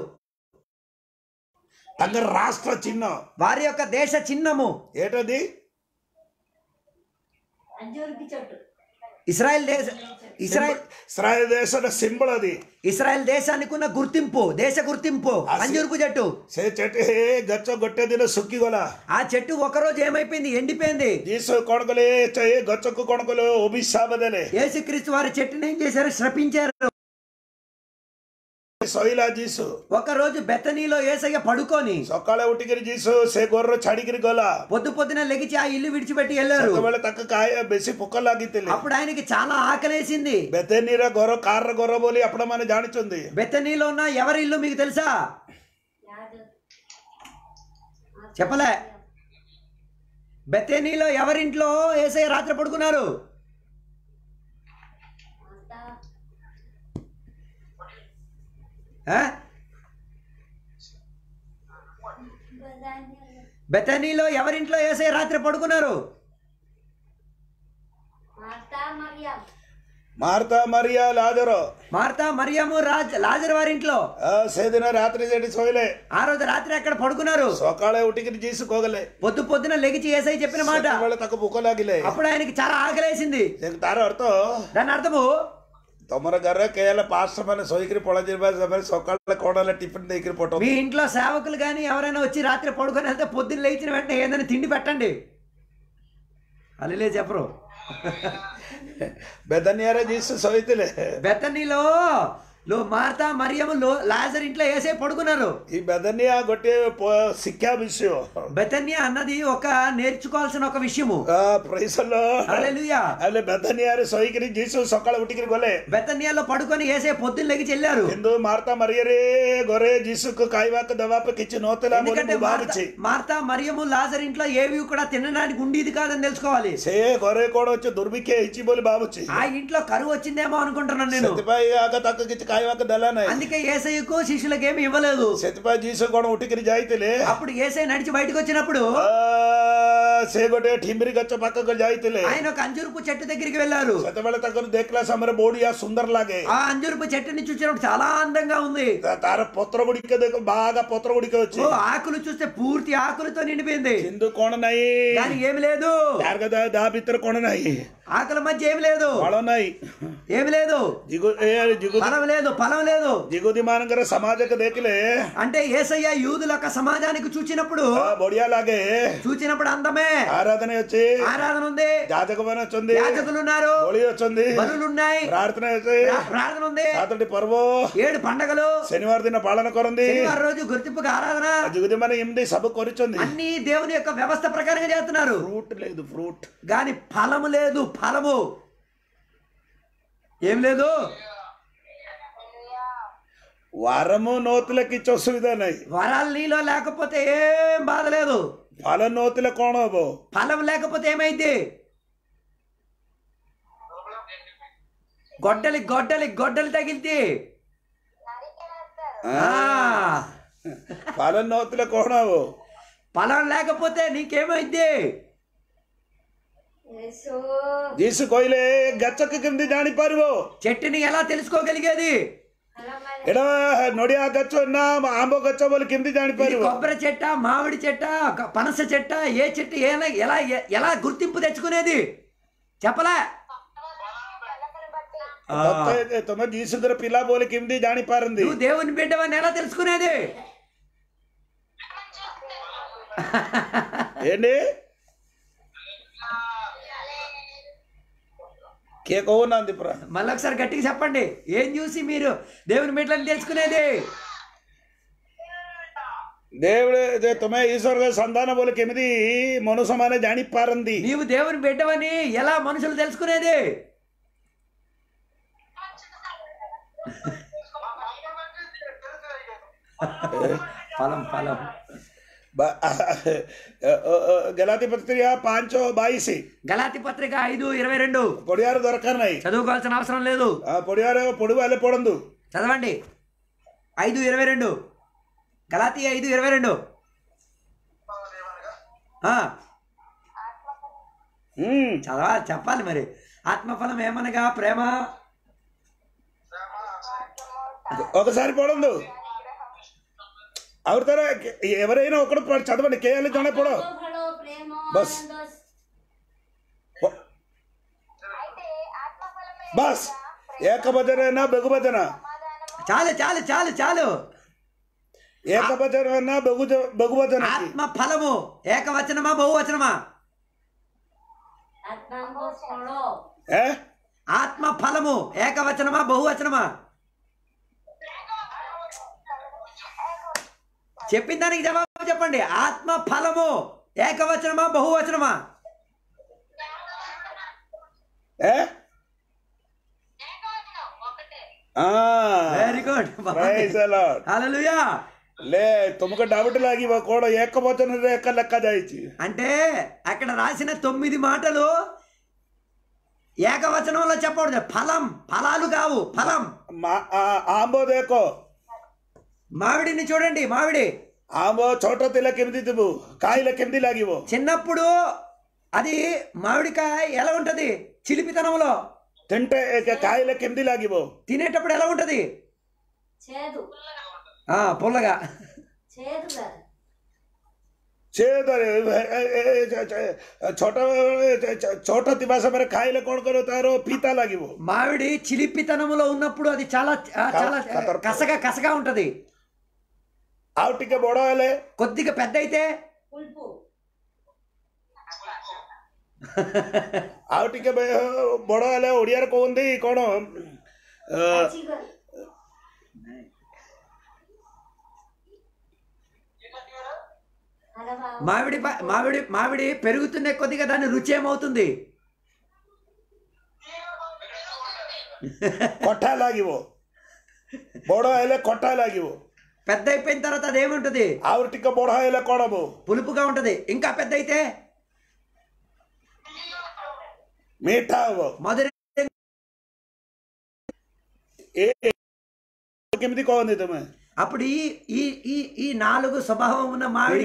ତାଙ୍କର ରାଷ୍ଟ୍ର ଚିହ୍ନ వారి యొక్క దేశ చిహ్నము ఏటది అంజూర్కి చెట్టు ఇస్రాయల్ దేశ ఇస్రాయల్ ఇస్రాయల్ దేశದ సింబల్ అది ఇస్రాయల్ దేశానికి ఉన్న గుర్తింపు దేశ గుర్తింపు అంజూరుపు చెట్టు సే చెట్టు హే గచ్చ గొట్టె దిన సుక్కిగొల ఆ చెట్టు ఒకరోజు ఏమైపోయింది ఎండిపోయింది జీసు కొణకలే చే గచ్చకు కొణకలు ఒబిశాబదలే యేసుక్రీస్తు వారి చెట్టుని ఏం చేశారు శ్రపించారు ସଇଲା ଯୀଶୁ ఒక రోజు బెత్తనీలో ఏసయ్య పడుకొని ସକାଳେ ଉଠିକିରି ଯୀଶୁ ସେ ଘରର ଛାଡିକିରି ଗଲା పొద్దు పొద్దున లెగిచి ఆ ఇల్లు విడిచిపెట్టి వెళ్ళారు ସେତେବେଳେ ତାକୁ କାଏ ବେଶୀ ପୋକ ଲାଗିଥିଲେ అప్పుడు ఆయనకి చాలా ఆకలేసింది ବେତେନୀର ଘର କାହାର ଘର ବୋଲି ଆପଣ ମାନେ ଜାଣିଛନ୍ତି బెత్తనీలో ఉన్న ఎవరి ఇల్లు మీకు తెలుసా యాదు చెప్పలే బెత్తనీలో ఎవరింట్లో ఏసయ్య రాత్రి పడుకున్నారు అంతా ఆ? బెత్తనీలో ఎవరింట్లో ఏసయ్య రాత్రి పడుకున్నారు Martha Maria Martha Maria Lazar Martha Mariyamu రాజ్ లాజర్ వారింట్లో ଆ, ସେଦିନ ରାତିରେ ସେଠି ଶୋଇଲେ ఆ రోజు రాత్రి అక్కడ పడుకున్నారు ସକାଳେ ଉଠିକିରି ଯୀଶୁ କଗଲେ పొద్దు పొద్దున లెగిచి ఏసయ్య చెప్పిన మాట ସେତେବେଳେ ତାକୁ ଭୋକ ଲାଗିଲେ అప్పుడు ఆయనకి చాలా ఆకలేసింది ସେ- ତାର ଅର୍ଥ దాని అర్థము ତମର ଘରେ କେ ହେଲେ ପାଷ୍ଟର ମାନେ ଶୋଇକିରି ପଳାଯିବା ସେମାନେ ସକାଳେ କଣ ହେଲେ ଟିଫିନ ଦେଇକିରି ପଠାଉ మీ ఇంట్లో సేవకులు కానీ ఎవరైనా వచ్చి రాత్రి పడుకొని వెళ్తే పొద్దున్న లేచిన వెంటనే ఏదైనా తిండి పెట్టండి అల్లిలే చెప్పరు ବେଦନିଆରେ ଯୀଶୁ ଶୋଇଥିଲେ బెత్తనీలో లో మార్తా మరియము లో లాజర్ ఇంట్లో వేసే పడుకున్నారు ఈ బెదనియా ଗୋଟିଏ ପ- ଶିକ୍ଷା ବିଷୟ బెతన్య అన్నది ఒక నేర్చుకోవాల్సిన ఒక విషయము ପ୍రైସଲ హల్లెలూయా ହେଲେ ବେଦନିଆରେ ଶୋଇକିରି ଯୀଶୁ ସକାଳେ ଉଠିକିରି ଗଲେ బెతన్యాలో పడుకొని వేసే పొద్దున్న లెగిచి వెళ్ళారు କିନ୍ତୁ ମାର୍ତା ମାରିଆରେ ଘରେ ଯୀଶୁକୁ ଖାଇବାକୁ ଦେବା ପାଇଁ କିଛି ନଥିଲା ବୋଲି ఎందుకంటే ମୁଁ ଭାବୁଛି మార్తా- మార్తా మరియము లాజర్ ఇంట్లో ఏవి కూడా తినడానికి ఉండేది కాదని తెలుసుకోవాలి ସେ ଘରେ କଣ ଅଛି ଦୁର୍ଭିକ୍ଷ ହେଇଛି ବୋଲି ଭାବୁଛି ఆ ఇంట్లో కరువు వచ్చిందేమో అనుకుంటున్నాను నేను ସେଥିପାଇଁ ଆଗ ତାକୁ କିଛି ଖାଇବାକୁ ଦେଲା ନାହିଁ అందుకే ఏసయ్యకు శిష్యులకు ఏమి ఇవ్వలేదు ସେଥିପାଇଁ ଯୀଶୁ କଣ ଉଠିକିରି ଯାଇଥିଲେ అప్పుడు ఏసై నడిచి బయటకు వచ్చినప్పుడు ଆ, ସେ ଗୋଟେ ଠିମିରି ଗଛ ପାଖକୁ ଯାଇଥିଲେ ఆయన ఒక అంజురుపు చెట్టు దగ్గరికి వెళ్ళారు ସେତେବେଳେ ତାଙ୍କର ଦେଖିଲା ସମୟରେ ବଢିଆ ସୁନ୍ଦର ଲାଗେ ఆ అంజురుపు చెట్టుని చూసినప్పుడు చాలా అందంగా ఉంది ତା- ତାର ପତ୍ର ଗୁଡିକ ଦେଖ ବାହାగా ପତ୍ର ଗୁଡିକ ଅଛି ఓ ఆకులు చూస్తే పూర్తి ఆకులతో నిండిపోయింది କିନ୍ତୁ କଣ ନାହିଁ కానీ ఏమి లేదు ତାର କଥା ତା ଭିତରେ କଣ ନାହିଁ ఆకుల మధ్య ఏమి లేదు ଫଳ ନାହିଁ ఏమి లేదు ଜିଗୁ ଏ ଜିଗୁ ఫలం లేదు ఫలం లేదు ଜିଗୁଦି ମାନଙ୍କର ସମାଜକୁ ଦେଖିଲେ అంటే ఏసయ్య యూదుల యొక్క సమాజానికి చూచినప్పుడు ଆ, ବଢିଆ ଲାଗେ చూచినప్పుడు అందమే ఆరాధన ଅଛି ఆరాధన ఉంది ଯାଜକ ମାନେ ଅଛନ୍ତି యాజకులు ఉన్నారు ବଳି ଅଛନ୍ତି బలులు ఉన్నాయి ପ୍ରାର୍ଥନା ଅଛି ప్రా- ప్రార్థన ఉంది ସାତଟି ପର୍ବ ఏడు పండగలు ଶନିବାର ଦିନ ପାଳନ କରନ୍ତି శనివారం రోజు గుర్తింపుగా ఆరాధన ଯୁଗଦି ମାନେ ଏମିତି ସବୁ କରିଛନ୍ତି అన్ని దేవుని యొక్క వ్యవస్థ ప్రకారంగా చేస్తున్నారు ఫ్రూట్ లేదు ఫ్రూట్ కానీ ఫలము లేదు ఫలము ఏం లేదు వరము నోతుల କିଛି ଅସୁବିଧା ନାହିଁ వరాలు నీలో లేకపోతే ఏం బాధ లేదు ଫଳ ନୋତିଲେ କଣ ହବ ఫలం లేకపోతే ఏమైంది గొడ్డలి గొడ్డలి గొడ్డలి తగిలితే ఆ, ଫଳ ନୋତିଲେ କଣ ହବ ఫలం లేకపోతే నీకేమైంది యేసు ଯୀଶୁ କହିଲେ ଗଛକୁ କେମିତି ଜାଣିପାରିବ చెట్టుని ఎలా తెలుసుకోగలిగేది ఫలమల ଏଇଟା ନଡିଆ ଗଛ ନା ଆମ୍ବ ଗଛ ବୋଲି କେମିତି ఇది ଜାଣିପାରିବ కొబ్బరి చెట్ట మామిడి చెట్ట క- పనస చెట్ట ఏ చెట్టు ఎలా ఎలా ఎలా గుర్తింపు తెచ్చుకునేది చెప్పలే ఆ, ତତେ- ତମେ ଯୀଶୁଙ୍କର ପିଲା ବୋଲି କେମିତି ଜାଣିପାରନ୍ତି నువ్వు దేవుని బిడ్డవని ఎలా తెలుసుకునేది ఏంటి କିଏ କହୁନାହାନ୍ତି ପୁରା మళ్ళీ ఒకసారి గట్టిగా చెప్పండి ఏం చూసి మీరు దేవుని బిడ్డలని తెలుసుకునేది దేవుడు ଯେ ତମେ ଈଶ୍ୱରଙ୍କ ସନ୍ତାନ ବୋଲି କେମିତି ମନୁଷ୍ୟମାନେ ଜାଣିପାରନ୍ତି నీవు దేవుని బిడ్డవని ఎలా మనుషులు తెలుసుకునేది ఫలం ఫలం ବା- ଗଲାତି ପତ୍ରିକା ପାଞ୍ଚ ବାଇଶ గలాతి పత్రిక ఐదు ఇరవై రెండు ପଢିବାର ଦରକାର ନାହିଁ చదువుకోవాల్సిన అవసరం లేదు ఆ, ପଢିବାର ପଢିବା ହେଲେ ପଢନ୍ତୁ చదవండి ఐదు ఇరవై రెండు గలాతి ఐదు ఇరవై రెండు ఆ, ହୁଁ చదవాలి చెప్పాలి మరి ఆత్మఫలం ఏమనగా ప్రేమ ఒకసారి పడందు ಅವ್ರ ತರ ఎవరైనా ఒకడు ప- చదవండి కేయాలి జన పడో ఫలో ప్రేమ బస్. ఆనంద అయితే ఆత్మ బస్ ఏక భజన బెగు భజన చాలు చాలు చాలు చాలు ఏక భజన బెగు బెగు భజన ఆత్మ ఫలము ఏకవచనమా బహువచనమా આત્માનો ફળો ఏ ఆత్మ ఫలము ఏకవచనమా బహువచనమా చెప్పిన దానికి జవాబు చెప్పండి ఆత్మ ఫలము ఏకవచనమా బహువచనమా ఏ very good Praise the Lord. Hallelujah లే తుమకు డౌట్ లాగివ కూడా ఏక భజన ఏక లెక్క జాయిచి అంటే అక్కడ రాసిన తొమ్మిది మాటలు ఏకవచనంలో చెప్పకూడదు ఫలం ఫలాలు కావు ఫలం ఆంబో దేకో మామిడిని చూడండి మామిడి ఆంబో చోట తిల కెమిది తిబు కాయల కెమిది లాగివో చిన్నప్పుడు అది మామిడికాయ ఎలా ఉంటది చిలిపితనంలో తింటే ఏక కాయల కెమిది లాగివో తినేటప్పుడు ఎలా ఉంటది છેદુ ఆ పుల్లగా છેદુ કરે చేదు ଛୋଟ ଛୋଟ ଥିବା ସମୟରେ ଖାଇଲେ କଣ କର ତାର ପିତା ଲାଗିବ మామిడి చిలిపితనంలో ఉన్నప్పుడు అది చాలా ఆ, చాలా కతర్- కసగా కసగా ఉంటది ଆଉ ଟିକେ ବଡ ହେଲେ కొద్దిగా పెద్ద అయితే પુલપુ ଆଉ ଟିକେ ବେ- ବଡ ହେଲେ ଓଡିଆରେ କହନ୍ତି କଣ ଅ, કાચી કરે હલવા మామిడి ప- మామిడి మామిడి పెరుగుతున్న కొద్దిగా దాని రుచి ఏమవుతుంది କଠା ଲାଗିବ ବଡ ହେଲେ କଠା ଲାଗିବ పెద్ద అయిపోయిన తర్వాత అది ఏముంటది ଆହୁରି ଟିକେ ବଡ ହେଲେ କଣ ହବ పులుపుగా ఉంటది ఇంకా పెద్ద అయితే ମିଠା ହବ మధుర ଏ ଏ- କେମିତି କହନ୍ତି ତମେ అప్పుడు ఈ ఈ ఈ ఈ నాలుగు స్వభావం ఉన్న మామిడి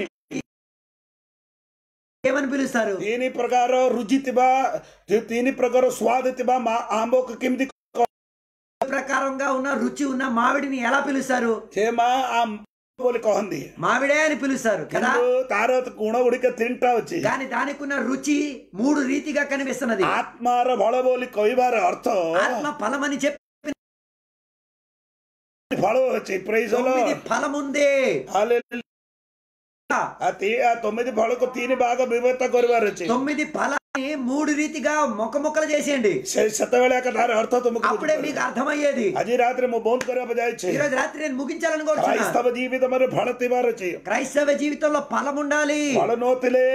ఏమని పిలుస్తారు ତିନି ପ୍ରକାର ରୁଚି ଥିବା ତିନି ପ୍ରକାର ସ୍ୱାଦ ଥିବା ମା- ଆମ୍ବକୁ କେମିତି ప్రకారంగా ఉన్న రుచి ఉన్న మామిడిని ఎలా పిలుస్తారు ସେ ମା ଆମ୍ବ ବୋଲି କହନ୍ତି మామిడే అని పిలుస్తారు కదా କିନ୍ତୁ ତାର ଗୁଣ ଗୁଡିକ ତିନିଟା ଅଛି కానీ దానికి ఉన్న రుచి మూడు రీతిగా కనిపిస్తున్నది ଆତ୍ମାର ବଳ ବୋଲି କହିବାର ଅର୍ଥ ఆత్మ ఫలమని చెప్పి ଫଳ ଅଛି ପ୍ରେଜ తొమ్మిది ఫలం ఉంది ତొమ్మిది ଫଳକୁ ତିନି ଭାଗ ବିଭକ୍ତ କରିବାର ଅଛି తొమ్మిది ఫలాన్ని మూడు రీతిగా మొక్క మొక్కలు చేసేయండి ସେ ସେତେବେଳେ ଏକା ତାର ଅର୍ଥ ତୁମକୁ అప్పుడే ବୁଝିପାରିବ। మీకు అర్థమయ్యేది ଆଜି ରାତିରେ ମୁଁ ବନ୍ଦ କରିବାକୁ ଯାଇଛି ఈ రోజు రాత్రి నేను ముగించాలని కోరుతున్నా କ୍ରାଇସ୍ତବ ଜୀବିତରେ ଫଳ ଥିବାର ଅଛି క్రైస్తవ జీవితంలో ఫలం ఉండాలి ଫଳ ନଥିଲେ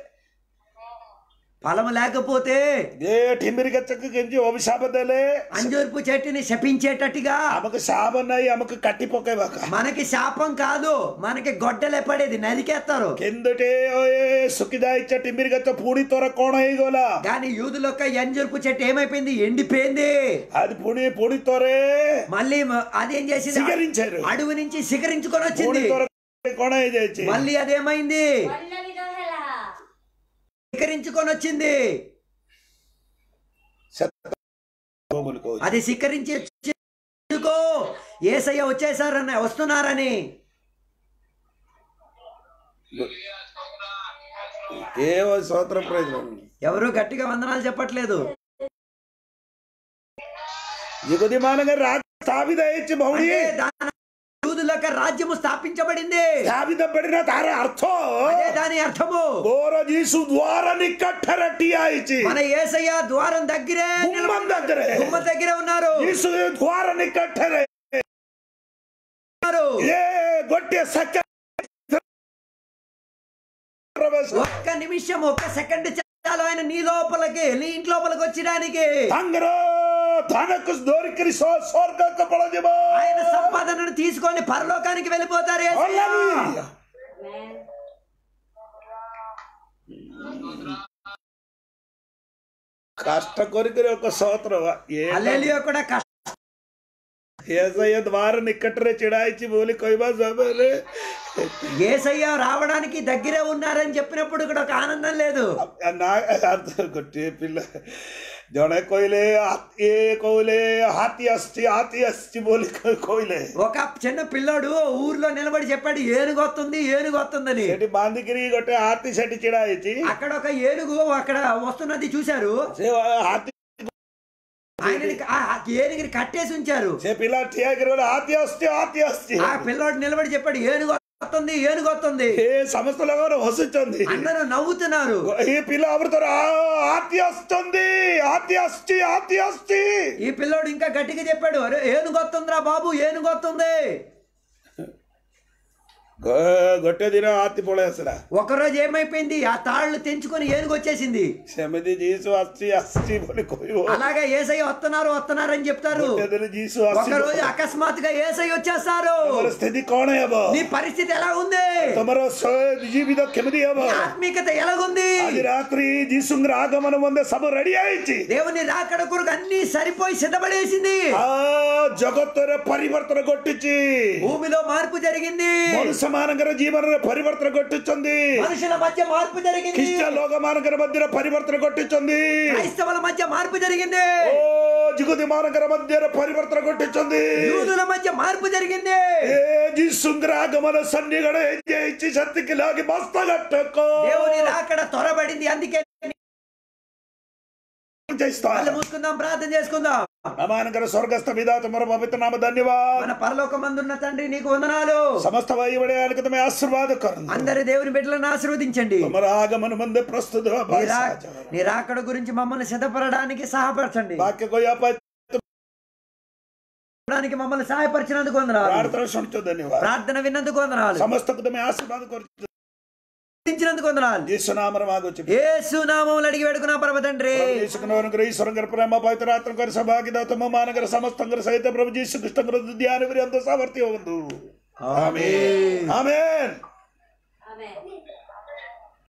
ఫలం లేకపోతే ఏ ఠిమిరి గచ్చకు କେମିତି ଅଭିଶାପ ଦେଲେ అంజూర్పు చెట్టుని శపించేటట్టుగా ଆମକୁ ସାପ ନାହିଁ ଆମକୁ କାଟି ପକେଇବାକୁ మనకి శాపం కాదు మనకి గొడ్డలే పడేది నరికేస్తారు କେନ୍ଦୁଟେ ଶୁଖି ଯାଇଛି టిమిరి గచ్చ ପୁଣି ତୋର କଣ ହେଇଗଲା కానీ యూదుల యొక్క అంజూర్పు చెట్టు ఏమైపోయింది ఎండిపోయింది అది పుణి పుణి తోరే మళ్ళీ మ- అదేం చేసింది స్వీకరించారు అడవి నుంచి శిఖరించుకొని ପୁଣି వచ్చింది ତୋର କଣ ହେଇଯାଇଛି మళ్ళీ అదేమైంది પલ્લવી રહેલા శిఖరించుకొని వచ్చింది ବୋଲି କହୁଛି అది శిఖరించి వచ్చి- ఎందుకో ఏసయ్య వచ్చేసారని వస్తున్నారని ఏ స్వతంత్ర ప్రయోజనం ఎవరు గట్టిగా వందనాలు చెప్పట్లేదు ఈ కొద్ది మానగా రా స్థాపిత అయ్యి భౌడి అంటే దాని యూదుల యొక్క రాజ్యము స్థాపించబడింది స్థాపిత పడిన తార అర్థం అదే దాని అర్థము గోర జీసు ద్వార నికట్టర టియా ఇచ్చి మన ఏసయ్య ద్వారం దగ్గరే గుమ్మం దగ్గరే గుమ్మ దగ్గరే ఉన్నారు జీసు ద్వార నికట్టరే ఉన్నారు. ఏ గొట్టె సక్క ప్రవేశ ఒక్క నిమిషం ఒక్క సెకండ్ చాలు ఆయన నీ లోపలికి నీ ఇంటి లోపలికి వచ్చడానికి ತಂಗರ ಧನಕ್ಕೆ ದೋರಿಕರಿ ಸ್ವರ್ಗಕ್ಕೆ ಪಳದಿವ ఆయన సంపాదనను తీసుకొని పరలోకానికి వెళ్ళిపోతారు యేసయ్య. મેન ಕಷ್ಟ ಕೊರಿಕರಿ ఒక సోత్రం హల్లెలూయా కూడా కష్టం ఏసయ్య ద్వార నిక్కటరే చిడాయిచి బోలి కొయ్యబా సమୟରେ ఏసయ్య రావడానికి దగ్గరే ఉన్నారని చెప్పినప్పుడు ఇక్కడ ఒక ఆనందం లేదు ନା ଅର୍ଥ ଗୋଟିଏ ପିଲା ଜଣେ କହିଲେ ହା- ଇଏ କହିଲେ ହାତୀ ଆସିଛି ହାତୀ ଆସିଛି ବୋଲି କହିଲେ ఒక చిన్న పిల్లోడు ఊర్లో నిలబడి చెప్పాడు ఏనుగు వస్తుంది ఏనుగు వస్తుందని ସେଠି ବାନ୍ଧିକିରି ଗୋଟେ ହାତୀ ସେଠି ଛିଡା ହେଇଛି అక్కడ ఒక ఏనుగు అక్కడ వస్తున్నది చూశారు ସେ ହାତୀ ఆయనని ఆ ఆ ఏనుగుని కట్టేసి ఉంచారు ସେ ପିଲା ଠିଆ ହେଇକି ରହିଲେ ହାତୀ ଆସୁଛି ହାତୀ ଆସୁଛି ఆ పిల్లోడు నిలబడి చెప్పాడు ఏనుగు వస్తుంది ఏనుగు వస్తుంది ଏ ସମସ୍ତ ଲୋକମାନେ ହସୁଛନ୍ତି అందరూ నవ్వుతున్నారు ଏ ପିଲା ଅମୃତର ହାତୀ ଆସୁଛନ୍ତି ହାତୀ ଆସୁଛି ହାତୀ ଆସୁଛି ఈ పిల్లోడు ఇంకా గట్టిగా చెప్పాడు అరే ఏనుగు వస్తుందిరా బాబు ఏనుగు వస్తుంది ଗୋ- ଗୋଟେ ଦିନ ହାତୀ ପଳେଇ ଆସିଲା ఒకరోజు ఏమైపోయింది ఆ తాళ్ళు తెంచుకొని ఏనుగు వచ్చేసింది ସେମିତି ଯୀଶୁ ଆସୁଛି ଆସୁଛି ବୋଲି କହିବ అలాగే ఏసయ్య వస్తున్నారు వస్తున్నారు అని చెప్తారు ଗୋଟେ ଦିନ ଯୀଶୁ ఒక ଆସିବ రోజు అకస్మాత్తుగా ఏసయ్య వచ్చేస్తారు ତମର ସ୍ଥିତି କଣ ହେବ నీ పరిస్థితి ఎలా ఉంది ତମର ସ- ଜୀବିତ କେମିତି ହେବ నీ ఆత్మీయత ఎలాగుంది ଆଜି ରାତ୍ରି ଯୀଶୁଙ୍କର ଆଗମନ ମଧ୍ୟ ସବୁ ରେଡି ହେଇଛି దేవుని రాకడ కొరకు అన్ని సరిపోయి సిద్ధపడేసింది ఆ ଜଗତରେ ପରିବର୍ତ୍ତନ ଘଟୁଛି భూమిలో మార్పు జరిగింది ମନୁଷ୍ୟ ମାନଙ୍କର ଜୀବନରେ ପରିବର୍ତ୍ତନ ଘଟୁଛନ୍ତି మనుషుల మధ్య మార్పు జరిగింది ଖ୍ରୀଷ୍ଟ ଲୋକ ମାନଙ୍କର ମଧ୍ୟରେ ପରିବର୍ତ୍ତନ ଘଟୁଛନ୍ତି క్రైస్తవుల మధ్య మార్పు జరిగింది ଓ ଯୁଗତି ମାନଙ୍କର ମଧ୍ୟରେ ପରିବର୍ତ୍ତନ ଘଟୁଛନ୍ତି యూదుల మధ్య మార్పు జరిగింది ଏ ଯୀଶୁଙ୍କର ଆଗମନ ସନ୍ନିଗଡ଼ ହେଇଯାଇଛି ସେତିକି ଲାଗି ମସ୍ତଘଟକ దేవుని రాకడ త్వరబడింది అందుకే కళ్ళు మూసుకుందాం ప్రార్థన చేసుకుందాం ଆମମାନଙ୍କର ସ୍ୱର୍ଗସ୍ଥ ବିଧା ତୁମର ପବିତ୍ର ନାମ ଧନ୍ୟବାଦ మన పరలోకమందున్న తండ్రి నీకు వందనాలు ସମସ୍ତ ଭାଇ ଭଳିଆనికి ତମେ ଆଶୀର୍ବାଦ କରନ୍ତୁ అందరి దేవుని బిడ్డలను ఆశీర్వదించండి ତୁମର ఆగమନ ମଧ୍ୟ ପ୍ରସ୍ତୁତ ହେବା నీ ପାଇଁ రా- ସାହାଯ୍ୟ କର। నీ రాకడ గురించి మమ్మల్ని సిద్ధపడడానికి సహాయపరచండి ବାକ୍ୟ କହିବା ପାଇଁ దానికి మమ్మల్ని సహాయపరిచినందుకు వందనాలు ପ୍ରାର୍ଥନା ଶୁଣୁଛ ଧନ୍ୟବାଦ ప్రార్థన విన్నందుకు వందనాలు ସମସ୍ତଙ୍କୁ ତମେ ଆଶୀର୍ବାଦ କରୁଛ ఇచ్చినందుకు వందనాలు ଯୀଶୁ నామରେ ମାଗୁଛି యేసు నామములు అడిగి వేడుకున్నా పరమ తండ్రి ଯୀଶୁଙ୍କର ଈଶ୍ୱରଙ୍କର ପ୍ରେମ ପବିତ୍ର ଆତ୍ମଙ୍କର ସୌଭାଗ୍ୟ ତୁମ ମାନଙ୍କର ସମସ୍ତଙ୍କର ସହିତ ପ୍ରଭୁ ଯୀଶୁ କୃଷ୍ଣଙ୍କର ଧ୍ୟାନ ବିରନ୍ତ ସାମର୍ଥ୍ୟ ହୁଅନ୍ତୁ ଆମେନ୍ ଆମେନ୍ ఆమె